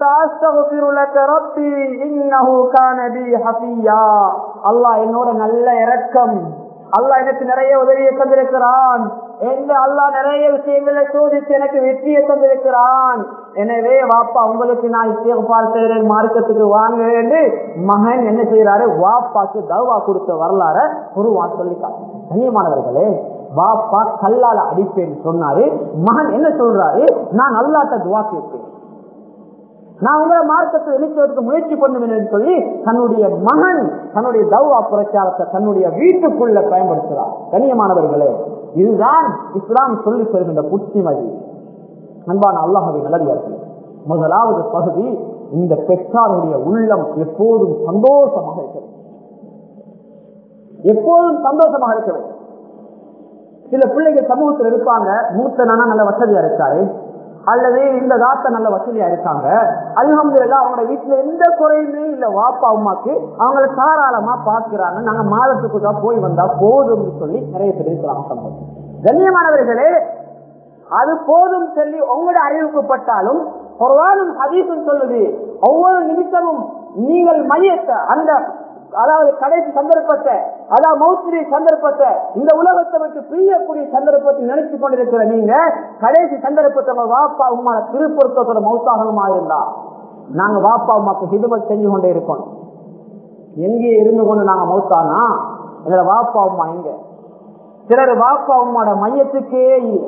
அல்லாஹ் என்னோட நல்ல இறக்கம் அல்லாஹ் எனக்கு நிறைய உதவியை தந்திருக்கிறான் எந்த அல்லாஹ் நிறைய விஷயங்களை சோதித்து எனக்கு வெற்றியை தந்திருக்கிறான் எனவே வாப்பா உங்களுக்கு நான் இஸ்திகபால் செய்கிறேன் மார்க்கத்துக்கு வாங்க என்று மகன் என்ன செய்யறாரு வாப்பாக்கு தவா கொடுத்த வரலாற குருவான் சொல்லி கண்ணியமானவர்களே வாப்பா கல்லால அடிப்பேன் சொன்னாரு மகன் என்ன சொல்றாரு நான் அல்லாட்ட துவா கேட்பேன் நான் உங்களை மார்க்கத்தை இணைக்கிறதுக்கு முயற்சி பண்ணுவேன் சொல்லி தன்னுடைய மகன் தன்னுடைய தௌவா பிரச்சாரத்தை தன்னுடைய வீட்டுக்குள்ள பயன்படுத்துகிறார் கண்ணியமானவர்களே இதுதான் இஸ்லாம் சொல்லி தருகின்ற புத்திமதி அன்பான அல்லாஹவை நல்லடியார்கள் முதலாவது பகுதி இந்த பெற்றாருடைய உள்ளம் எப்போதும் சந்தோஷமாக இருக்க வேண்டும் எப்போதும் சந்தோஷமாக இருக்க வேண்டும் சில பிள்ளைகள் சமூகத்தில் இருப்பாங்க மூத்த நானா நல்ல வசதியா இருக்காரு அல்லது இந்த தாத்தா நல்ல வசதியா இருக்காங்க அல்ஹம்துல்லா அவங்களோட வீட்டுல எந்த குறையுமே இல்ல வாப்பா அம்மாக்கு அவங்கள தாராளமா பாக்குறாங்க நாங்க மாதத்துக்கு போய் வந்தா போதும் சொல்லி நிறைய பேர் இருக்கிறாங்க சம்பவம் கண்ணியமானவர்களே அது போதும் சொல்லி உங்களோட அறிவிக்கப்பட்டாலும் குர்ஆனும் ஹதீஸும் சொல்லுது ஒவ்வொரு நிமிஷமும் நீங்கள் மையத்தை அந்த அதாவது கடைசி சந்தர்ப்பத்தை அதாவது மௌத்திரி சந்தர்ப்பத்தை இந்த உலகத்தை விட்டு பிரியக்கூடிய சந்தர்ப்பத்தை நினைச்சு கொண்டிருக்கிற நீங்க கடைசி சந்தர்ப்பத்தை உங்க வாப்பா உமா திருப்பொருத்தத்தோட மௌத்தாகமா இருந்தா நாங்க வாப்பா உமாக்கு ஹிதுமத் செஞ்சு கொண்டே இருக்கோம் எங்கே இருந்து கொண்டு நாங்க மௌத்தானா எங்களை வாப்பா உமா எங்க சிலர் வாப்பா உமாட மையத்துக்கே இல்லை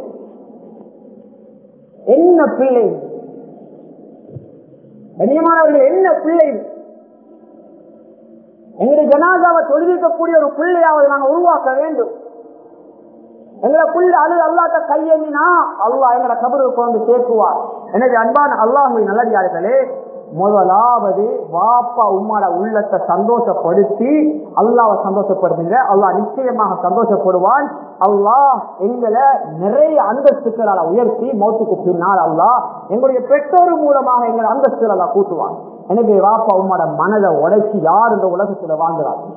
என்ன பிள்ளை கண்ணியமானவர்கள் என்ன பிள்ளை எங்களுடைய ஜனாதாவை தொழுவிக்கக்கூடிய ஒரு பிள்ளையாவது நாங்க உருவாக்க வேண்டும் எங்களை புள்ள அழு அல்லாட்ட கையெண்ணினா அல்லாஹ் எங்களை கபருக்கு வந்து சேர்க்குவார் எனவே அன்பான அல்லாஹுவை நல்லடியார்களே முதலாவது வாப்பா உம்மாட உள்ளத்தை சந்தோஷப்படுத்தி அல்லாவை சந்தோஷப்படுத்துங்க அல்லாஹ் நிச்சயமாக சந்தோஷப்படுவான் அல்லாஹ் எங்களை நிறைய அந்தஸ்துக்களால உயர்த்தி மௌத்துக்கு பின்னால் அல்லாஹ் எங்களுடைய பெற்றோர் மூலமாக எங்களை அந்தஸ்துகளை கூட்டுவான் எனவே வாப்பா உம்மோட மனதை உடைச்சி யார் இந்த உலகத்துல வாழ்ந்துறாங்க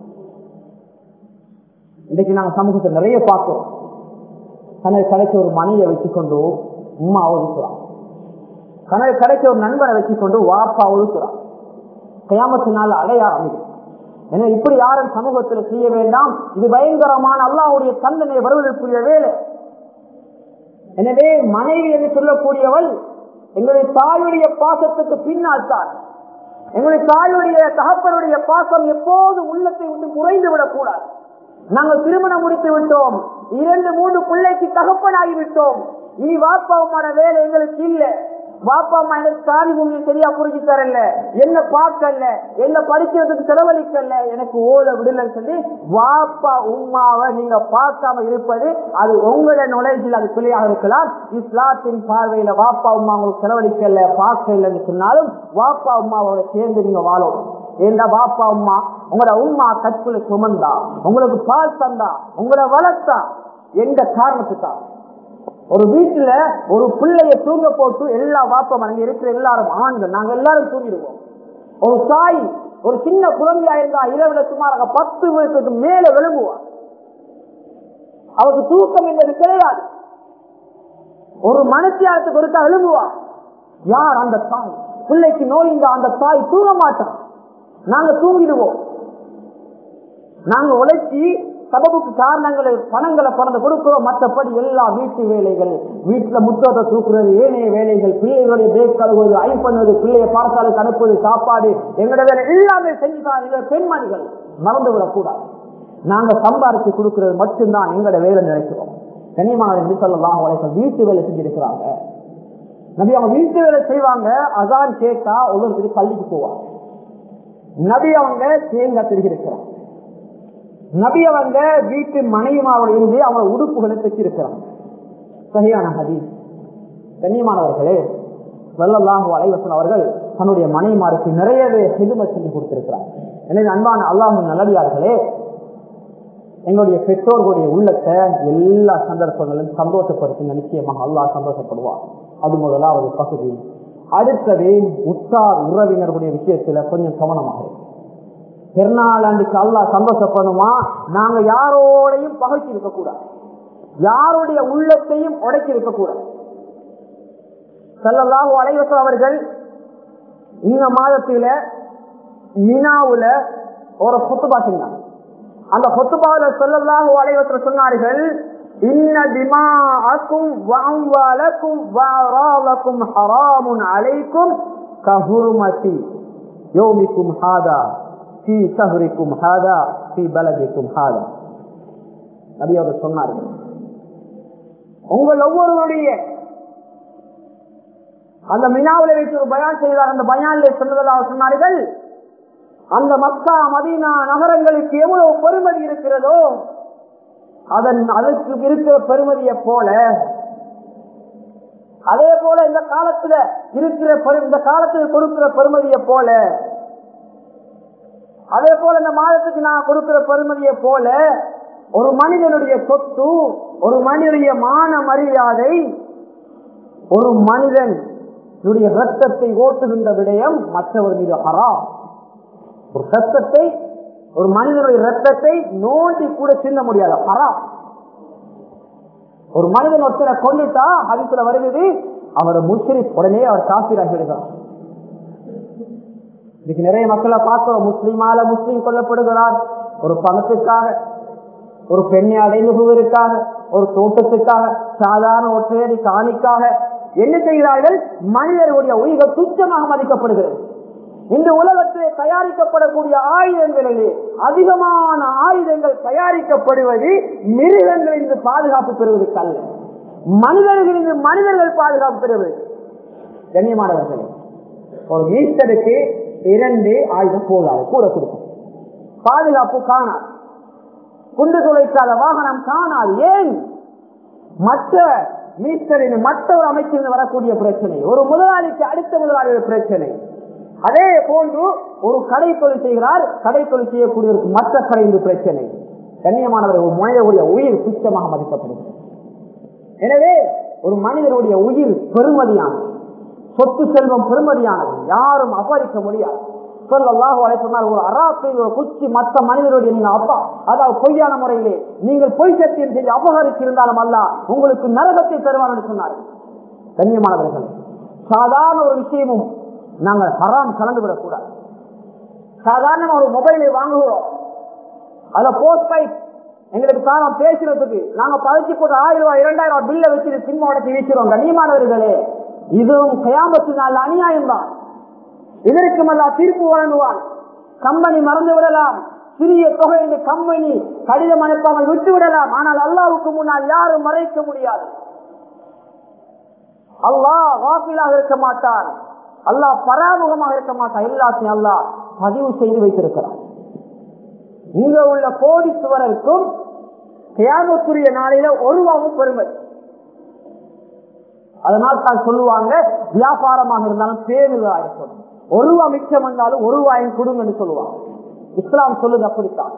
இன்னைக்கு நாங்க சமூகத்தை நிறைய பார்க்கிறோம் தனக்கு கிடைச்ச ஒரு மனைவியை வச்சுக்கொண்டு உமா ஒதுக்குறான் தனக்கு கிடைச்ச ஒரு நண்பரை வச்சுக்கொண்டு வாப்பா ஒதுக்குறான் கயாமத்தினால அடையாளம் இது எனவே இப்படி யாரும் சமூகத்தில் செய்ய வேண்டாம் இது பயங்கரமான அல்லாவுடைய தண்டனை வருவதற்குரிய வேலை எனவே மனைவி என்று சொல்லக்கூடியவள் எங்களுடைய தாயுடைய பாசத்துக்கு பின்னால் தான் எங்களுடைய தாயுடைய தகப்பனுடைய பாசம் எப்போது உள்ளத்தை விட்டு குறைந்து விடக்கூடாது நாங்கள் திருமணம் முடித்து விட்டோம் இரண்டு மூன்று பிள்ளைக்கு தகப்பனாகி விட்டோம் இனி வாப்பாவுமான வேலை எங்களுக்கு இல்லை வாப்பா அம்மா எனக்கு தாதி பூமி சரியா புரிஞ்சு தரல என்ன பார்க்கல என்ன படிக்கிறதுக்கு செலவழிக்கல எனக்கு ஓத விடலன்னு சொல்லி வாப்பா உமாவை நீங்க பார்க்காம இருப்பது அது உங்களோட நுழைஞ்சில் அது பிள்ளையாக இருக்கலாம் இஸ்லாத்தின் பார்வையில வாப்பா உமா உங்களுக்கு செலவழிக்கல பார்க்கலன்னு சொன்னாலும் வாப்பா உமாவோட சேர்ந்து நீங்க வாழும் ஏண்டா வாப்பா உமா உங்களோட உமா கற்புல சுமந்தா உங்களுக்கு பால் தந்தா உங்களோட வளர்த்தா எந்த காரணத்துக்காக ஒரு வீட்டுல ஒரு பிள்ளைய தூங்க போட்டு எல்லா வாப்பம் அங்க இருக்கிற எல்லாரும் ஆண்கள் நாங்க எல்லாரும் தூங்கிடுவோம் ஒரு தாய் ஒரு சின்ன குழந்தையா இருந்தா இரவுல சுமார் பத்து வயசுக்கு மேல விளங்குவார் அவருக்கு தூக்கம் என்பது கிடையாது ஒரு மனசியாரத்துக்கு ஒருக்கா எழும்புவார் யார் அந்த தாய் பிள்ளைக்கு நோய் அந்த தாய் தூங்க மாட்டான் நாங்க தூங்கிடுவோம் நாங்க உழைச்சி சபபுக்கு காரணங்களை பணங்களை பணத்தை கொடுக்கிறோம் மற்றபடி எல்லா வீட்டு வேலைகள் வீட்டுல முத்தத்தை தூக்குறது ஏனைய வேலைகள் பிள்ளைகளுடைய பேக் கழுவுவது ஐ பண்ணுவது பிள்ளைய பாடசாலைக்கு அனுப்புவது சாப்பாடு எங்களோட வேலை எல்லாமே செஞ்சுதான் பெண்மணிகள் மறந்து விடக்கூடாது நாங்க சம்பாரிச்சு கொடுக்கிறது மட்டும்தான் எங்களோட வேலை நினைக்கிறோம் கண்ணியமான சொல்லலாம் உழைக்க வீட்டு வேலை செஞ்சிருக்கிறாங்க நபி அவங்க வீட்டு வேலை செய்வாங்க அதான் கேட்டா ஒவ்வொரு பள்ளிக்கு போவாங்க நபி அவங்க தேங்காய் திருகிருக்கிறாங்க நபி அவங்க வீட்டு மனைவிமாவோட இருந்து அவங்க உடுப்புகளை தைச்சிருக்கிறாங்க சரியான ஹதி கண்ணியமானவர்களே வெள்ளல்லாஹு அலைவசன் அவர்கள் தன்னுடைய மனைவிமாருக்கு நிறையவே சிறுமை செஞ்சு கொடுத்திருக்கிறார் எனவே அன்பான அல்லாஹின் நல்லடியார்களே எங்களுடைய பெற்றோர்களுடைய உள்ளத்தை எல்லா சந்தர்ப்பங்களும் சந்தோஷப்படுத்துங்க நிச்சயமாக அல்லாஹ் சந்தோஷப்படுவார் அது முதலாவது பகுதி அடுத்தது உற்றார் உறவினர்களுடைய விஷயத்துல கொஞ்சம் கவனமாக இருக்கு பெருநாளாண்டுக்கு அல்லா சந்தோஷப்படணுமா நாங்க யாரோடையும் பகைச்சு இருக்க கூடாது யாருடைய உள்ளத்தையும் உடைச்சி இருக்க கூடாது செல்லல்லாஹு அலைவசம் அவர்கள் இந்த மாதத்தில மினாவுல ஒரு சொத்துபா செஞ்சாங்க அந்த சொத்துபாவில செல்லல்லாஹு அலைவசம் சொன்னார்கள் இன்ன திமாஅக்கும் வஅம்வாலக்கும் வஅராலக்கும் ஹராமுன் அலைக்கும் கஹுர்மதி யௌமிக்கும் ஹாதா ஃபீ ஷஹ்ரிக்கும் ஹாதா ஃபீ பலதிக்கும் ஹாதா நபி அவர் சொன்னார்கள் உங்கள் ஒவ்வொருவருடைய அந்த மினாவில வைத்து ஒரு பயான் செய்தார் அந்த பயானிலே சொன்னதாக சொன்னார்கள் அந்த மக்கா மதீனா நகரங்களுக்கு எவ்வளவு பெருமதி இருக்கிறதோ அதன் அதற்கு இருக்கிற பெருமதியை போல அதே போல இந்த காலத்துல இருக்கிற இந்த காலத்தில் கொடுக்கிற பெருமதியை போல அதே போல இந்த மாதத்துக்கு நான் கொடுக்கிற பெருமதியை போல ஒரு மனிதனுடைய சொத்து ஒரு மனிதனுடைய மான மரியாதை ஒரு மனிதன் ரத்தத்தை ஓட்டுகின்ற விடயம் மற்றவர் மீது ஹரா ஒரு ரத்தத்தை ஒரு மனிதனுடைய ரத்தத்தை நோண்டி கூட சின்ன முடியாது ஹரா ஒரு மனிதன் ஒருத்தரை கொண்டுட்டா அதுல வருகிறது அவர் முஸ்லி உடனே அவர் காசிராகி விடுகிறார் இன்னைக்கு நிறைய மக்களை பார்க்கிறோம் முஸ்லீமால முஸ்லீம் கொல்லப்படுகிறார் ஒரு பணத்துக்காக ஒரு பெண்ணை அடைந்துகுவதற்காக ஒரு தோட்டத்துக்காக சாதாரண ஒற்றையடி காணிக்காக என்ன செய்கிறார்கள் மனிதர்களுடைய உயிர்கள் துச்சமாக மதிக்கப்படுகிறது இந்த உலகத்திலே தயாரிக்கப்படக்கூடிய ஆயுதங்களிலே அதிகமான ஆயுதங்கள் தயாரிக்கப்படுவது மிருகங்களிலிருந்து பாதுகாப்பு பெறுவதற்கு அல்ல மனிதர்களிலிருந்து மனிதர்கள் பாதுகாப்பு பெறுவது கண்ணியமானவர்களே ஒரு ஈஸ்டருக்கு இரண்டு ஆயுதம் போதாது கூட கொடுக்கும் பாதுகாப்பு காணாது குண்டு துளைக்காத வாகனம் காணாது ஏன் மற்ற மீஸ்டரின் மற்ற ஒரு அமைச்சில் வரக்கூடிய பிரச்சனை ஒரு முதலாளிக்கு அடுத்த முதலாளியோட பிரச்சனை அதே போன்று ஒரு கடை தொழில் செய்கிறார் கடை தொழில் செய்யக்கூடியவருக்கு மற்ற கடைந்து பிரச்சனை கண்ணியமானவர் ஒரு மனிதனுடைய உயிர் துச்சமாக மதிக்கப்படுகிறது எனவே ஒரு மனிதனுடைய உயிர் பெருமதியானது சொத்து செல்வம் பெருமதியானது யாரும் அபகரிக்க முடியாது சொல்லல்லாஹு சொன்னார் ஒரு அராப்பை ஒரு குச்சி மற்ற மனிதருடைய நீங்க அப்பா அதாவது பொய்யான முறையிலே நீங்கள் பொய் சத்தியம் செய்து அபகரித்திருந்தாலும் அல்ல உங்களுக்கு நரகத்தை தருவார் சொன்னார்கள் கண்ணியமானவர்கள் சாதாரண ஒரு விஷயமும் நாங்கள் ஹராம் கலந்து விடக்கூடாது சாதாரண ஒரு மொபைலை வாங்குகிறோம் அதுல போஸ்ட் பைப் எங்களுக்கு காரணம் பேசுறதுக்கு நாங்க பதிச்சு போட்டு ஆயிரம் ரூபாய் இரண்டாயிரம் ரூபாய் பில்ல வச்சுட்டு சிம் உடச்சி வீசுறோம் கண்ணியமானவர்களே இதுவும் கயாமத்து நாள் அநியாயம் தான் இதற்கும் அல்லா தீர்ப்பு வழங்குவான் கம்பெனி மறந்து விடலாம் சிறிய தொகை என்று கம்பெனி கடிதம் அனுப்பாமல் விட்டு விடலாம் ஆனால் அல்லாவுக்கு முன்னால் யாரும் மறைக்க முடியாது அல்லாஹ் வாக்கிலாக இருக்க மாட்டான் அல்லாஹ் பராமுகமாக இருக்க மாட்டான் எல்லாத்தையும் அல்லாஹ் பதிவு செய்து வைத்திருக்கிறான் இங்க உள்ள கோடீஸ்வரருக்கும் தியாகத்துரிய நாளில ஒருவாவும் பெருமை அதனால் தான் சொல்லுவாங்க வியாபாரமாக இருந்தாலும் பேருதா இருக்கணும் ஒரு ரூபா மிச்சம் வந்தாலும் ஒரு ரூபாயும் கொடுங்கன்னு சொல்லுவாங்க இஸ்லாம் சொல்லுது அப்படித்தான்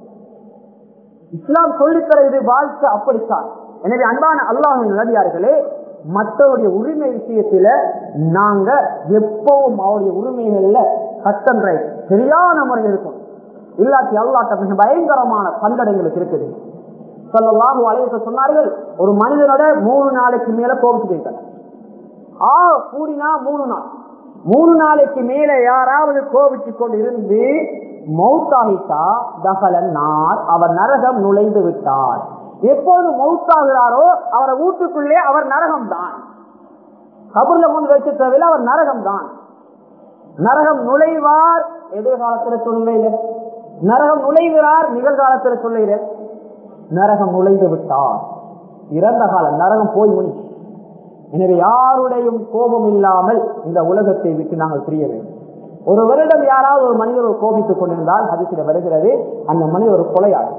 இஸ்லாம் சொல்லித்தர இது வாழ்க்கை அப்படித்தான் எனவே அன்பான அல்லாஹ் நடிகார்களே மற்றவருடைய உரிமை விஷயத்துல நாங்க எப்பவும் அவருடைய உரிமைகள்ல கட்டன்றை சரியான முறையில் இருக்கும் இல்லாட்டி அல்லாட்ட மிக பயங்கரமான சங்கடங்களுக்கு இருக்குது சொல்லலாம் அழைத்த சொன்னார்கள் ஒரு மனிதனோட மூணு நாளைக்கு மேல கோபிச்சு ஆ கூடினா மூணு நாள் மூணு நாளைக்கு மேல யாராவது கோபிச்சு கொண்டு இருந்து மௌத்தாகிட்டா தகலன் நார் அவர் நரகம் நுழைந்து விட்டார் எப்போது மௌத்தாகிறாரோ அவரை வீட்டுக்குள்ளே அவர் நரகம் தான் கபர்ல முன் வச்சு தவிர அவர் நரகம் தான் நரகம் நுழைவார் எதிர்காலத்துல சொல்ல நரகம் நுழைகிறார் நிகழ்காலத்துல சொல்லுகிற நரகம் நுழைந்து விட்டார் இறந்த காலம் நரகம் போய் முடிச்சு எனவே யாருடையும் கோபம் இல்லாமல் இந்த உலகத்தை விட்டு நாங்கள் பிரிய வேண்டும் ஒரு வருடம் யாராவது ஒரு மனிதர் கோபித்துக் கொண்டிருந்தால் அது சில வருகிறது அந்த மனிதர் ஒரு கொலையாளர்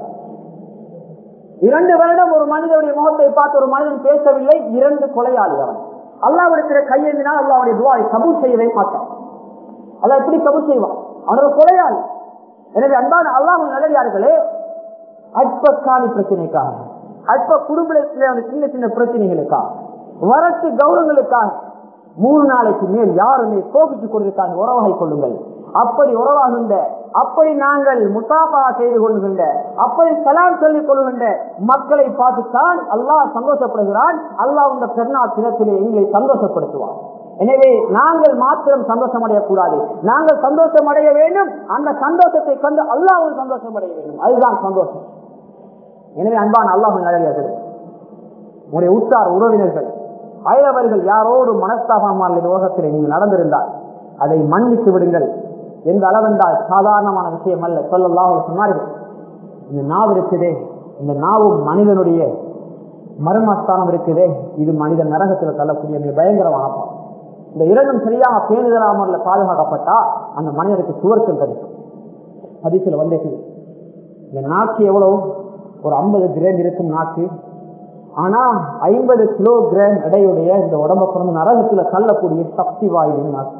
இரண்டு வருடம் ஒரு மனிதனுடைய முகத்தை பார்த்து ஒரு மனிதன் பேசவில்லை இரண்டு கொலையாளி அவன் அல்லாவிடத்தில கையெழுந்தினால் அல்லாவுடைய துவாரை கபூல் செய்யவே மாட்டான் அல்ல எப்படி கபூல் செய்வான் அவன் ஒரு கொலையாளி எனவே அன்பான அல்லாஹ் நல்லடியார்களே அற்ப காலி பிரச்சனைக்காக அற்ப குடும்பத்தில் சின்ன சின்ன பிரச்சனைகளுக்காக வரட்டு கௌரவங்களுக்காக மூணு நாளைக்கு மேல் யாருமே கோபித்துக் கொண்டிருக்காங்க உறவாகி கொள்ளுங்கள் அப்படி உறவாகின்ற அப்படி நாங்கள் முசாபா செய்து கொள்கின்ற அப்படி சலாம் சொல்லிக் கொள்கின்ற மக்களை பார்த்துத்தான் அல்லாஹ் சந்தோஷப்படுகிறான் அல்லாஹ் இந்த பெருநாள் தினத்திலே எங்களை சந்தோஷப்படுத்துவான் எனவே நாங்கள் மாத்திரம் சந்தோஷம் அடையக்கூடாது நாங்கள் சந்தோஷம் அடைய வேண்டும் அந்த சந்தோஷத்தை கண்டு அல்லாவும் சந்தோஷம் அடைய வேண்டும் அதுதான் சந்தோஷம் எனவே அன்பான அல்லாஹ் நிலையார்கள் உங்களுடைய உற்றார் உறவினர்கள் அயலவர்கள் யாரோடு மனஸ்தாபமான இந்த உலகத்தில் நீங்கள் நடந்திருந்தால் அதை மன்னித்து விடுங்கள் எந்த அளவென்றால் சாதாரணமான விஷயம் அல்ல சொல்லலாம் சொன்னார்கள் இந்த நாவு இருக்குதே இந்த நாவும் மனிதனுடைய மர்மஸ்தானம் இருக்குதே இது மனித நரகத்தில் தள்ளக்கூடிய மிக பயங்கரமான பாவம். இந்த இரண்டும் சரியாக பேணுதலாமல் பாதுகாக்கப்பட்டா அந்த மனிதனுக்கு சுவர்க்கம் கிடைக்கும் அதிசல வந்தேக்குது இந்த நாக்கு எவ்வளவு ஒரு ஐம்பது கிராம் இருக்கும் நாக்கு ஆனா ஐம்பது கிலோ கிராம் எடையுடைய இந்த உடம்ப பிறந்த நரகத்துல தள்ளக்கூடிய சக்தி வாய்வு நாக்கு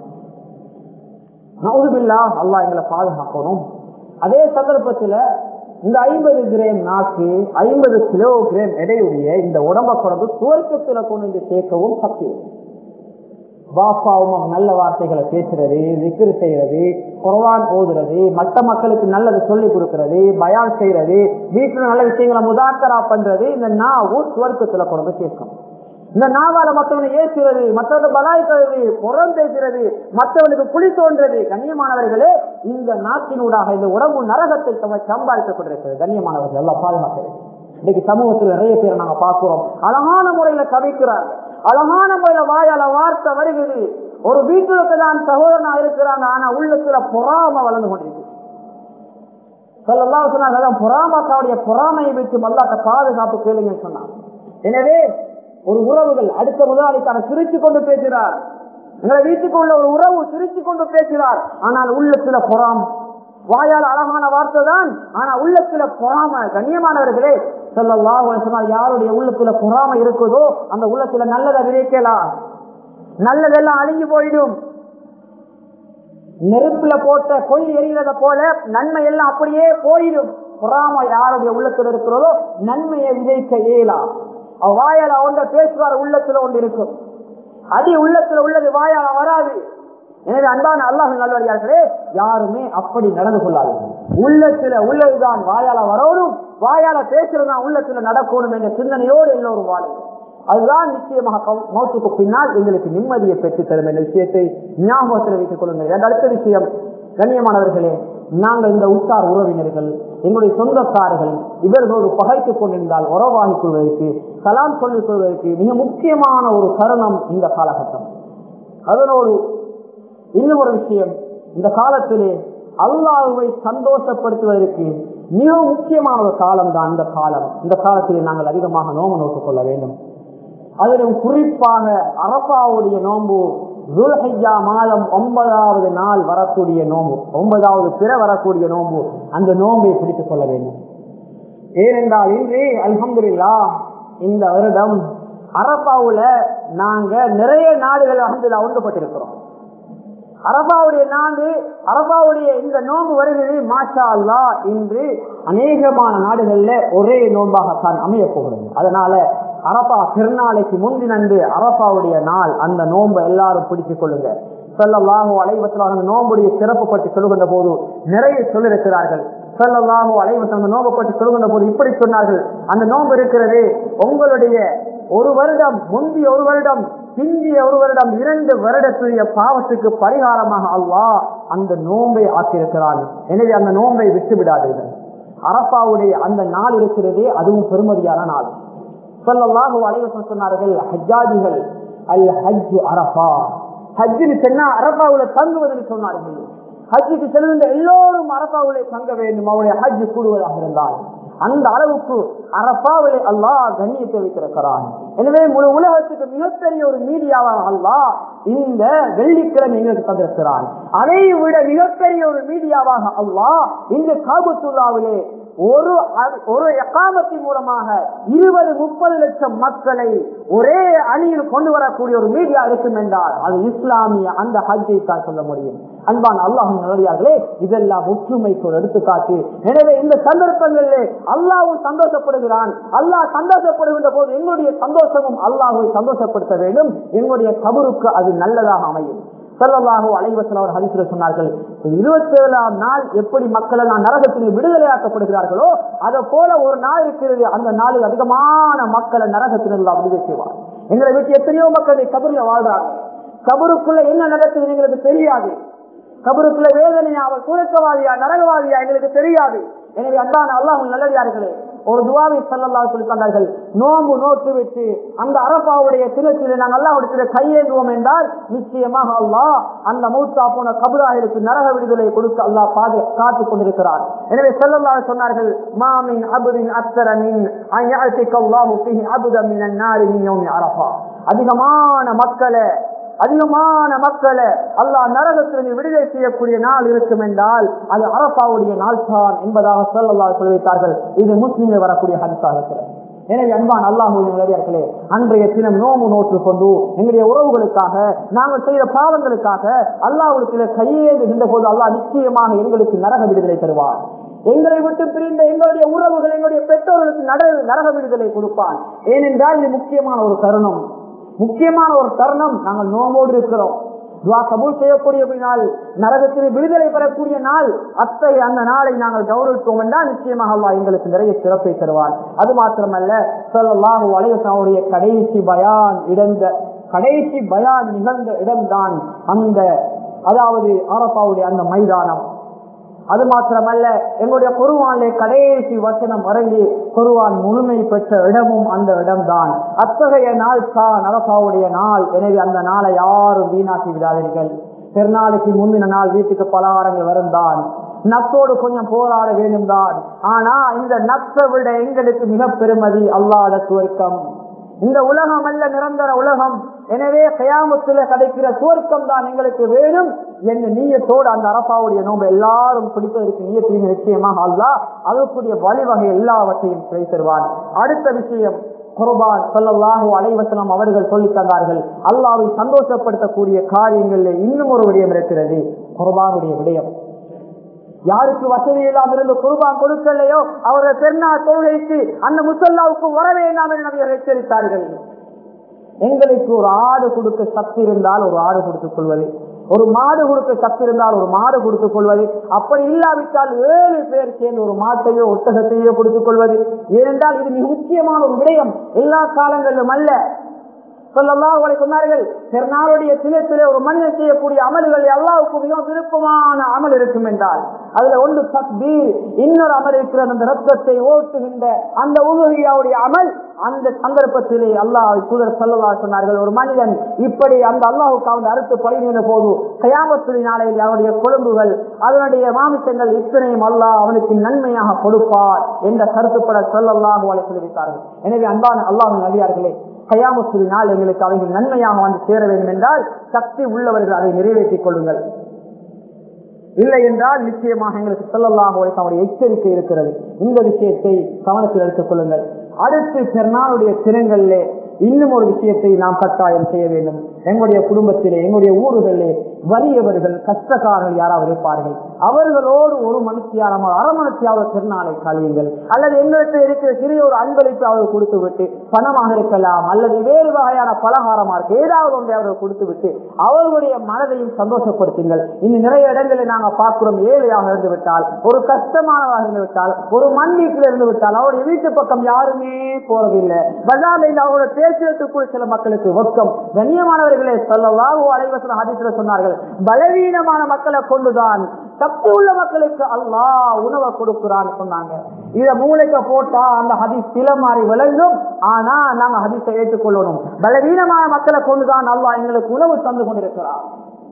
நவுதுபில்லா அல்லாஹ் எங்களை பாதுகாக்கணும் அதே சந்தர்ப்பத்துல இந்த ஐம்பது கிராம் நாக்கு ஐம்பது கிலோ கிராம் எடையுடைய இந்த உடம்ப பிறந்து சுவர்க்கத்துல கொண்டு வந்து சேர்க்கவும் சக்தி இருக்கு. பாப்பாவும் நல்ல வார்த்தைகளை பேசுறது விக்கிரி செய்யறது குரவான் ஓதுறது மற்ற மக்களுக்கு நல்லது சொல்லி கொடுக்கறது பயான் செய்யறது வீட்டுல நல்ல விஷயங்களை முதாக்கரா பண்றது இந்த நாவு சுவர்க்கத்துல கொண்டு சேர்க்கணும் இந்த நாவால மற்றவனை ஏசுறது மற்றவனை பலாய்க்கிறது புறம் பேசுறது மற்றவனுக்கு புலி தோன்றது கண்ணியமானவர்களே இந்த நாட்டினூடாக இந்த உறவு நரகத்தை சம்பாதித்துக் கொண்டிருக்கிறது கண்ணியமானவர்கள் எல்லாம் பாதுகாக்கிறது இன்னைக்கு சமூகத்தில் நிறைய பேர் நாங்க பார்க்கிறோம் அழகான முறையில கவிக்கிறார் அழகான முறையில வாயால வார்த்தை வருகிறது ஒரு வீட்டுக்கு தான் சகோதரனா இருக்கிறாங்க ஆனா உள்ளத்துல பொறாம வளர்ந்து கொண்டிருக்கு சொல்லலாம் சொன்னாங்க பொறாமக்காவுடைய பொறாமையை வைத்து மல்லாட்ட பாதுகாப்பு கேளுங்கன்னு சொன்னாங்க எனவே ஒரு உறவுகள் அடுத்த முதலாளிக்கான சிரிச்சு கொண்டு பேசுகிறார் எங்களை வீட்டுக்கு உள்ள ஒரு உறவு சிரிச்சு கொண்டு பேசுகிறார் ஆனால் உள்ளத்துல பொறாம வாயால் அழகான வார்த்தை தான் ஆனா உள்ளத்துல பொறாம கண்ணியமானவர்களே சொல்லலாம் சொன்னால் யாருடைய உள்ளத்துல பொறாம இருக்குதோ அந்த உள்ளத்துல நல்லதை விதைக்கலாம் நல்லதெல்லாம் அழிஞ்சு போயிடும் நெருப்புல போட்ட கொள்ளி எறிகிறத போல நன்மை எல்லாம் அப்படியே போயிடும் பொறாம யாருடைய உள்ளத்துல இருக்கிறதோ நன்மையை விதைக்க இயலாம் அவ வாயால ஒன்ற பேசுவார் உள்ளத்துல ஒன்று இருக்கும் அடி உள்ளத்துல உள்ளது வாயால வராது எனவே அன்பான அல்லாஹ் நல்லவர்களே யாருமே அப்படி நடந்து கொள்ளாதீர்கள் உள்ளத்துல உள்ளதுதான் வாயால வரணும் வாயால பேசுறதுதான் உள்ளத்துல நடக்கணும் என்ற சிந்தனையோடு எல்லோரும் வாழும் அதுதான் நிச்சயமாக மௌத்துக்கு பின்னால் எங்களுக்கு நிம்மதியை பெற்றுத் தரும் என்ற விஷயத்தை ஞாபகத்தில் வைத்துக் கொள்ளுங்கள் அடுத்த விஷயம் கண்ணியமானவர்களே நாங்கள் இந்த உத்தார் உறவினர்கள் எங்களுடைய சொந்தக்காரர்கள் இவர்களோடு பகைத்துக் கொண்டிருந்தால் உறவாகிக் கொள்வதற்கு கலாம் சொல்லிக் கொள்வதற்கு மிக முக்கியமான ஒரு தருணம் இந்த காலகட்டம் அதனோடு இன்னும் ஒரு விஷயம் இந்த காலத்திலே அல்லாஹுவை சந்தோஷப்படுத்துவதற்கு மிக முக்கியமான ஒரு காலம் தான் இந்த காலம் இந்த காலத்திலே நாங்கள் அதிகமாக நோம நோக்கிக் கொள்ள வேண்டும் அதிலும் குறிப்பாக அரபாவுடைய நோன்பு துல்ஹையா மாதம் ஒன்பதாவது நாள் வரக்கூடிய நோன்பு ஒன்பதாவது பிற வரக்கூடிய நோன்பு அந்த நோன்பை பிடித்துக் கொள்ள வேண்டும் ஏனென்றால் இன்று அல்ஹம்துலில்லா இந்த வருடம் அரபாவுல நாங்க நிறைய நாடுகள் வந்து ஒன்றுபட்டிருக்கிறோம் அரபாவுடைய நாடு அரபாவுடைய இந்த நோன்பு வருகிறது மாஷா அல்லா இன்று அநேகமான நாடுகள்ல ஒரே நோன்பாகத்தான் அமைய போகிறது அதனால அரபா திருநாளைக்கு முந்தினன்று அரபாவுடைய நாள் அந்த நோன்பை எல்லாரும் பிடித்துக் கொள்ளுங்க சொல்லலாகோ அலைவத்தில் அந்த நோம்புடைய சிறப்பு பற்றி சொல்லுகின்ற போது நிறைய சொல்லிருக்கிறார்கள் சொல்லலாகோ அலைவத்தில் அந்த நோம்பை பற்றி சொல்லுகின்ற போது இப்படி சொன்னார்கள் அந்த நோன்பு இருக்கிறது உங்களுடைய ஒரு வருடம் முந்தைய ஒரு வருடம் பிந்திய ஒரு வருடம் இரண்டு வருடத்துடைய பாவத்துக்கு பரிகாரமாக அல்லாஹ் அந்த நோன்பை ஆக்கியிருக்கிறான் எனவே அந்த நோன்பை விட்டு விடாதீர்கள் அரப்பாவுடைய அந்த நாள் இருக்கிறதே அதுவும் பெருமதியான நாள் சொல்லலாக அலைவசம் சொன்னார்கள் ஹஜ்ஜாதிகள் அல் ஹஜ் அரபா ஹஜ்ஜிന് சென்னா அரபாவுல தங்குவதற்கு சொன்னார்கள் ஹஜ்ஜுக்கு செல்கின்ற எல்லோரும் அரபாவுல தங்க வேண்டும் அவருடைய ஹஜ் கூடுவதாக இருந்தால் அந்த அளவுக்கு அரபாவிலே அல்லாஹ் கண்ணியத்தை வைத்திருக்கிறான் எனவே முழு உலகத்துக்கு மிகப்பெரிய ஒரு மீடியாவாக அல்லாஹ் இந்த வெள்ளிக்கிழமை எங்களுக்கு தந்திருக்கிறான் அதை விட மிகப்பெரிய ஒரு மீடியாவாக அல்லாஹ் இந்த காபத்துல்லாவிலே ஒரு ஒரு எக்காமத்தின் மூலமாக இருபது முப்பது லட்சம் மக்களை ஒரே அணியில் கொண்டு வரக்கூடிய ஒரு மீடியா இருக்கும் என்றால் அது இஸ்லாமிய அந்த ஹஜ்ஜை தான் சொல்ல முடியும் அன்பான் அல்லாஹ் நல்லடியார்களே இதெல்லாம் ஒற்றுமைக்கு ஒரு எடுத்துக்காட்டு எனவே இந்த சந்தர்ப்பங்களிலே அல்லாவும் சந்தோஷப்படுகிறான் அல்லாஹ் சந்தோஷப்படுகின்ற போது எங்களுடைய சந்தோஷமும் அல்லாஹை சந்தோஷப்படுத்த வேண்டும் எங்களுடைய கபருக்கு அது நல்லதாக அமையும் செல்லலாகோ அலைவசல் அவர் ஹரிசுல சொன்னார்கள் இருபத்தி ஏழாம் நாள் எப்படி மக்கள் எல்லாம் நரகத்தில் விடுதலையாக்கப்படுகிறார்களோ அதை போல ஒரு நாள் இருக்கிறது அந்த நாளில் அதிகமான மக்களை நரகத்தில் எல்லாம் விடுதலை செய்வார் எங்களை விட்டு எத்தனையோ மக்கள் கபரில் வாழ்றாங்க கபருக்குள்ள என்ன நடக்குது எங்களுக்கு தெரியாது கபருக்குள்ள வேதனையா அவர் சுரக்கவாதியா நரகவாதியா எங்களுக்கு தெரியாது எனவே அன்பான அல்லாஹ் நல்லடியார்களே ஒரு துவாவை சல்லல்லா சொல்லி தந்தார்கள் நோம்பு நோட்டு வச்சு அந்த அரப்பாவுடைய தினத்தில் நாங்கள் அல்லாஹுடைய கையேந்துவோம் என்றால் நிச்சயமாக அல்லாஹ் அந்த மௌத்தா போன கபுராயிருக்கு நரக விடுதலை கொடுக்க அல்லாஹ் பாது காத்துக் கொண்டிருக்கிறார் எனவே செல்லல்லா சொன்னார்கள் மாமின் அபுரின் அத்தரமின் அதிகமான மக்களை அதிகமான மக்களை அல்லாஹ் நரகத்திலிருந்து விடுதலை செய்யக்கூடிய நாள் இருக்கும் என்றால் அது அரப்பாவுடைய நாள் தான் என்பதாக சொல்லல்லா சொல்லி வைத்தார்கள் இது முஸ்லீம்ல வரக்கூடிய ஹரிசாக இருக்கிறது எனவே அன்பான் அல்லாஹர்களே அன்றைய தினம் நோம்பு நோற்று கொண்டு எங்களுடைய உறவுகளுக்காக நாங்கள் செய்த பாவங்களுக்காக அல்லாஹுக்கு கையேந்துகின்ற போது அல்லாஹ் நிச்சயமாக எங்களுக்கு நரக விடுதலை தருவார் எங்களை விட்டு பிரிந்த எங்களுடைய உறவுகள் எங்களுடைய பெற்றோர்களுக்கு நரக விடுதலை கொடுப்பான் ஏனென்றால் இது முக்கியமான ஒரு தருணம் முக்கியமான ஒரு தருணம் நாங்கள் நோம்போடு இருக்கிறோம் துவா கபூல் செய்யக்கூடிய நாள் நரகத்தில் விடுதலை பெறக்கூடிய நாள் அத்தகைய அந்த நாளை நாங்கள் கௌரவித்தோம் என்றால் நிச்சயமாக அல்லா எங்களுக்கு நிறைய சிறப்பை தருவார் அது மாத்திரமல்ல சொல்லலாக வலையசாவுடைய கடைசி பயான் இடந்த கடைசி பயான் நிகழ்ந்த இடம்தான் அந்த அதாவது ஆரப்பாவுடைய அந்த மைதானம் அது மாத்திரமல்ல எங்களுடைய குருவானிலே கடைசி வசனம் இறங்கி குருவான் முழுமை பெற்ற இடமும் அந்த இடம்தான் அத்தகைய நாள் தான் அரசாவுடைய நாள் எனவே அந்த நாளை யாரும் வீணாக்கி விடாதீர்கள் பெருநாளைக்கு முந்தின நாள் வீட்டுக்கு பலகாரங்கள் வருந்தான் நத்தோடு கொஞ்சம் போராட வேண்டும் தான் ஆனா இந்த நத்தை விட எங்களுக்கு மிக பெருமதி அல்லாத துவர்க்கம் இந்த உலகம் அல்ல நிரந்தர உலகம் எனவே கயாமத்துல கிடைக்கிற சுவர்க்கம் தான் எங்களுக்கு வேணும் என்ன நீயத்தோடு அந்த அரப்பாவுடைய நோம்பு எல்லாரும் பிடிப்பதற்கு நீயத்தையும் நிச்சயமாக அல்லா அதற்குரிய வழிவகை எல்லாவற்றையும் கிடை தருவார் அடுத்த விஷயம் குர்பான் சொல்லல்லாஹு அலைவசனம் அவர்கள் சொல்லி தந்தார்கள் அல்லாவை சந்தோஷப்படுத்தக்கூடிய காரியங்களில் இன்னும் ஒரு விடயம் இருக்கிறது குர்பானுடைய விடயம் யாருக்கு வசதி இல்லாமல் இருந்து குர்பான் கொடுக்கலையோ அவர்கள் பெருநாள் தொழுகைக்கு அந்த முசல்லாவுக்கு வர வேண்டாம் என்று எச்சரித்தார்கள் எங்களுக்கு ஒரு ஆடு கொடுக்க சக்தி இருந்தால் ஒரு ஆடு கொடுத்துக் கொள்வது ஒரு மாடு கொடுக்க சக்தி இருந்தால் ஒரு மாடு கொடுத்துக் கொள்வது அப்படி இல்லாவிட்டால் ஏழு பேர் சேர்ந்து ஒரு மாட்டையோ ஒட்டகத்தையோ கொடுத்துக் கொள்வது ஏனென்றால் இது மிக முக்கியமான ஒரு விடயம் எல்லா காலங்களிலும் அல்ல சொல்லல்லாஹ் சொன்னார்கள் பெருநாளுடைய தினத்திலே ஒரு மனிதன் செய்யக்கூடிய அமல்கள் அல்லாவுக்கு மிகவும் விருப்பமான அமல் இருக்கும் என்றால் அதுல ஒன்று தக்பீர் இன்னொரு அமல் இருக்கிற அந்த ரத்தத்தை ஓட்டுகின்ற அந்த உதவியாவுடைய அமல் அந்த சந்தர்ப்பத்திலே அல்லாஹ் தூதர் சொல்லல்லா சொன்னார்கள் ஒரு மனிதன் இப்படி அந்த அல்லாஹுக்கு அவன் அறுத்து பழகின போது கயாமத்துறை நாளையில் அவனுடைய கொழும்புகள் அதனுடைய மாமிசங்கள் இத்தனையும் அல்லாஹ் அவனுக்கு நன்மையாக கொடுப்பார் என்ற கருத்துப்பட சொல்லல்லாஹு சொல்லி வைத்தார்கள் எனவே அன்பான அல்லாஹின் நடிகார்களே கயாமத்துரி நாள் எங்களுக்கு அவைகள் நன்மையாக வந்து சேர வேண்டும் என்றால் சக்தி உள்ளவர்கள் அதை நிறைவேற்றிக் கொள்ளுங்கள் இல்லை என்றால் நிச்சயமாக எங்களுக்கு சொல்லலாம் அவருடைய எச்சரிக்கை இருக்கிறது இந்த விஷயத்தை கவனத்தில் எடுத்துக் கொள்ளுங்கள் அடுத்து பெருநாளுடைய தினங்களிலே இன்னும் ஒரு விஷயத்தை நாம் கட்டாயம் செய்ய வேண்டும் எங்களுடைய குடும்பத்திலே எங்களுடைய ஊர்களிலே வறியவர்கள் கஷ்டக்காரர்கள் யாராவது இருப்பார்கள் அவர்களோடு ஒரு மனுஷியாரமாக அரை மனுஷியாவது திருநாளை கழியுங்கள் அல்லது எங்களுக்கு இருக்கிற சிறிய ஒரு அன்பளிப்பு அவர்கள் கொடுத்து விட்டு பணமாக இருக்கலாம் அல்லது வேறு வகையான பலகாரமாக இருக்க ஏதாவது ஒன்றை அவர்கள் கொடுத்து விட்டு அவர்களுடைய மனதையும் சந்தோஷப்படுத்துங்கள் இன்னும் நிறைய இடங்களில் நாங்கள் பார்க்கிறோம் ஏழையாக இருந்து விட்டால் ஒரு கஷ்டமானதாக இருந்து விட்டால் ஒரு மண் வீட்டில் இருந்து விட்டால் அவருடைய வீட்டு பக்கம் யாருமே போறதில்லை பஜாரில் அவருடைய பேசுறதுக்குள்ள சில மக்களுக்கு வெக்கம் கண்ணியமானவர்களே சொல்லலாம் அலைவசன ஹதீஸ்ல சொன்னார்கள் பலவீனமான மக்களை கொண்டுதான் தப்பு உள்ள மக்களுக்கு அல்லாஹ் உணவை கொடுக்கிறான்னு சொன்னாங்க இத மூளைக்க போட்டா அந்த ஹதீஸ் சில மாதிரி விளங்கும் ஆனா நாங்க ஹதீஸை ஏற்றுக்கொள்ளணும் பலவீனமான மக்களை கொண்டுதான் அல்லாஹ் எங்களுக்கு உணவு தந்து கொண்டிருக்கிறார்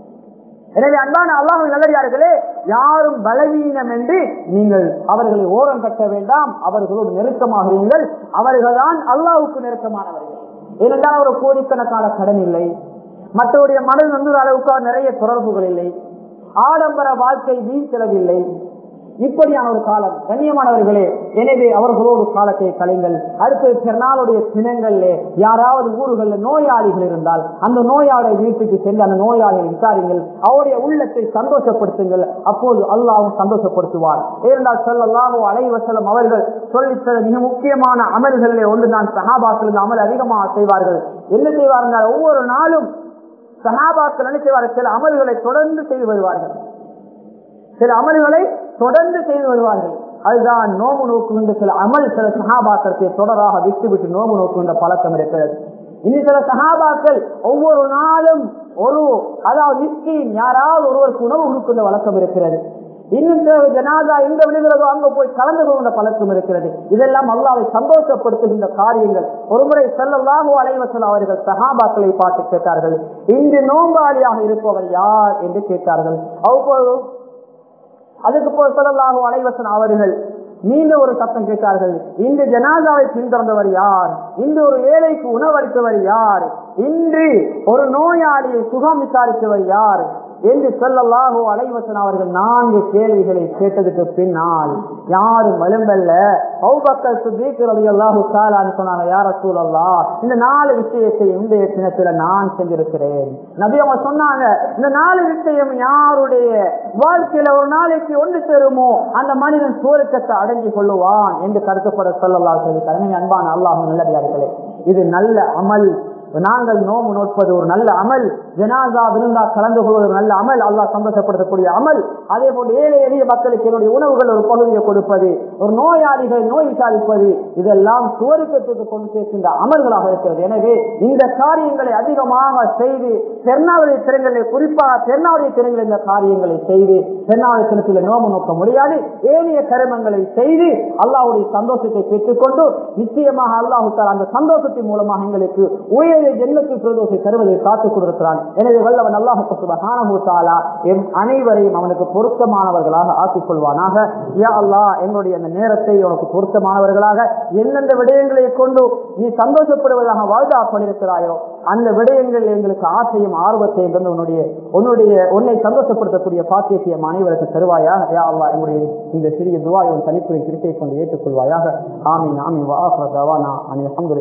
எனவே அன்பான அல்லாஹ் நல்லடியார்களே யாரும் பலவீனம் என்று நீங்கள் அவர்களை ஓரம் கட்ட வேண்டாம் அவர்களோடு நெருக்கமாக இருங்கள் அவர்கள்தான் அல்லாவுக்கு நெருக்கமானவர்கள் ஏனென்றால் ஒரு கோடிக்கணக்கான கடன் இல்லை மற்றவருடைய மனது நம்புகிற அளவுக்கு நிறைய தொடர்புகள் இல்லை ஆடம்பர வாழ்க்கை வீண் செலவில்லை இப்படியான ஒரு காலம் கண்ணியமானவர்களே எனவே அவர்களோடு காலத்தை கலைங்கள் அடுத்த பிறநாளுடைய தினங்களிலே யாராவது ஊர்களில் நோயாளிகள் இருந்தால் அந்த நோயாளி வீட்டுக்கு சென்று அந்த நோயாளிகளை விசாரிங்கள் அவருடைய உள்ளத்தை சந்தோஷப்படுத்துங்கள் அப்போது அல்லாவும் சந்தோஷப்படுத்துவார் ஏனென்றால் சொல்லலாமோ அலைவசலம் அவர்கள் சொல்லித்தர மிக முக்கியமான அமல்களிலே ஒன்று நான் சகாபாக்கள் அமல் அதிகமாக செய்வார்கள் என்ன செய்வார்கள் ஒவ்வொரு நாளும் சகாபாக்கள் என்ன செய்வார்கள் சில அமல்களை தொடர்ந்து செய்து வருவார்கள் சில அமல்களை தொடர்ந்து செய்து வருவார்கள் அதுதான் நோம்பு நோக்குகின்ற சில அமல் சில சகாபாக்களுக்கு தொடராக விட்டு விட்டு நோம்பு நோக்குகின்ற பழக்கம் இருக்கிறது இனி சில சகாபாக்கள் ஒவ்வொரு நாளும் ஒரு அதாவது மிஸ்கின் யாராவது ஒருவருக்கு உணவு கொடுக்கின்ற வழக்கம் இருக்கிறது இன்னும் சில ஜனாதா எங்க விழுகிறதோ அங்க போய் கலந்து கொண்ட பழக்கம் இருக்கிறது இதெல்லாம் அல்லாவை சந்தோஷப்படுத்துகின்ற காரியங்கள் ஒருமுறை செல்லலாக அலைவசல் அவர்கள் சகாபாக்களை பார்த்து கேட்டார்கள் இன்று நோம்பாளியாக இருப்பவர் யார் என்று கேட்டார்கள் அவ்வளவு அதுக்கு போல் சொல்லலாக அலைவசன் அவர்கள் மீண்டும் ஒரு சத்தம் கேட்டார்கள் இன்று ஜனாதாவை பின்தொடர்ந்தவர் யார் இன்று ஒரு ஏழைக்கு உணவளித்தவர் யார் இன்று ஒரு நோயாளியை சுகம் விசாரித்தவர் யார் என்று சொல்லலாகோ அலைவசன் அவர்கள் நான்கு கேள்விகளை கேட்டதுக்கு பின்னால் யாரும் வலும்பல்ல அவுபக்கல் சுத்தீக்கிறது அல்லாஹு சாலான்னு சொன்னாங்க யார சூழல்லா இந்த நாலு விஷயத்தை இந்த தினத்துல நான் செஞ்சிருக்கிறேன் நபி அவங்க சொன்னாங்க இந்த நாலு விஷயம் யாருடைய வாழ்க்கையில ஒரு நாளைக்கு ஒன்று சேருமோ அந்த மனிதன் சூரக்கத்தை அடங்கி கொள்ளுவான் என்று கருத்துப்பட சொல்லலா சொல்லி கடமை அன்பான அல்லாஹ் நல்லடியார்களே இது நல்ல அமல் நாங்கள் நோம்பு நோட்பது ஒரு நல்ல அமல் ஜனாதா விருந்தா கலந்து கொள்வது ஒரு நல்ல அமல் அல்லாஹ் சந்தோஷப்படுத்தக்கூடிய அமல் அதே போன்று ஏழை எளிய மக்களுக்கு என்னுடைய உணவுகள் ஒரு பகுதியை கொடுப்பது ஒரு நோயாளிகள் நோய் விசாரிப்பது இதெல்லாம் சுவருக்கத்துக்கு கொண்டு சேர்க்கின்ற அமல்களாக இருக்கிறது எனவே இந்த காரியங்களை அதிகமாக செய்து தென்னாவளி திறங்களில் குறிப்பாக தென்னாவளி திறங்களில் இந்த காரியங்களை செய்து தென்னாவளி தினத்தில் நோம்பு நோக்க முடியாது ஏனைய கருமங்களை செய்து அல்லாவுடைய சந்தோஷத்தை பெற்றுக்கொண்டு நிச்சயமாக அல்லாஹு அந்த சந்தோஷத்தின் மூலமாக எங்களுக்கு உயரிய ஜென்மத்து பிரதோஷை தருவதை காத்துக் கொடுக்கிறான் எனவே வல்லவன் அல்லாஹு சுபஹானஹு எம் அனைவரையும் அவனுக்கு பொருத்தமானவர்களாக ஆக்கிக் கொள்வானாக யா அல்லாஹ் எங்களுடைய அந்த நேரத்தை உனக்கு பொருத்தமானவர்களாக எந்தெந்த விடயங்களை கொண்டு நீ சந்தோஷப்படுவதாக வாழ்தா பண்ணிருக்கிறாயோ அந்த விடயங்கள் எங்களுக்கு ஆசையும் ஆர்வத்தையும் தந்து உன்னுடைய உன்னுடைய உன்னை சந்தோஷப்படுத்தக்கூடிய பாக்கியத்தை எம் அனைவருக்கு தருவாயாக யா அல்லாஹ் எங்களுடைய இந்த சிறிய துவாயை தனிப்புரை திருப்பை கொண்டு ஏற்றுக்கொள்வாயாக ஆமீன் ஆமீன் வா அனி அஹமது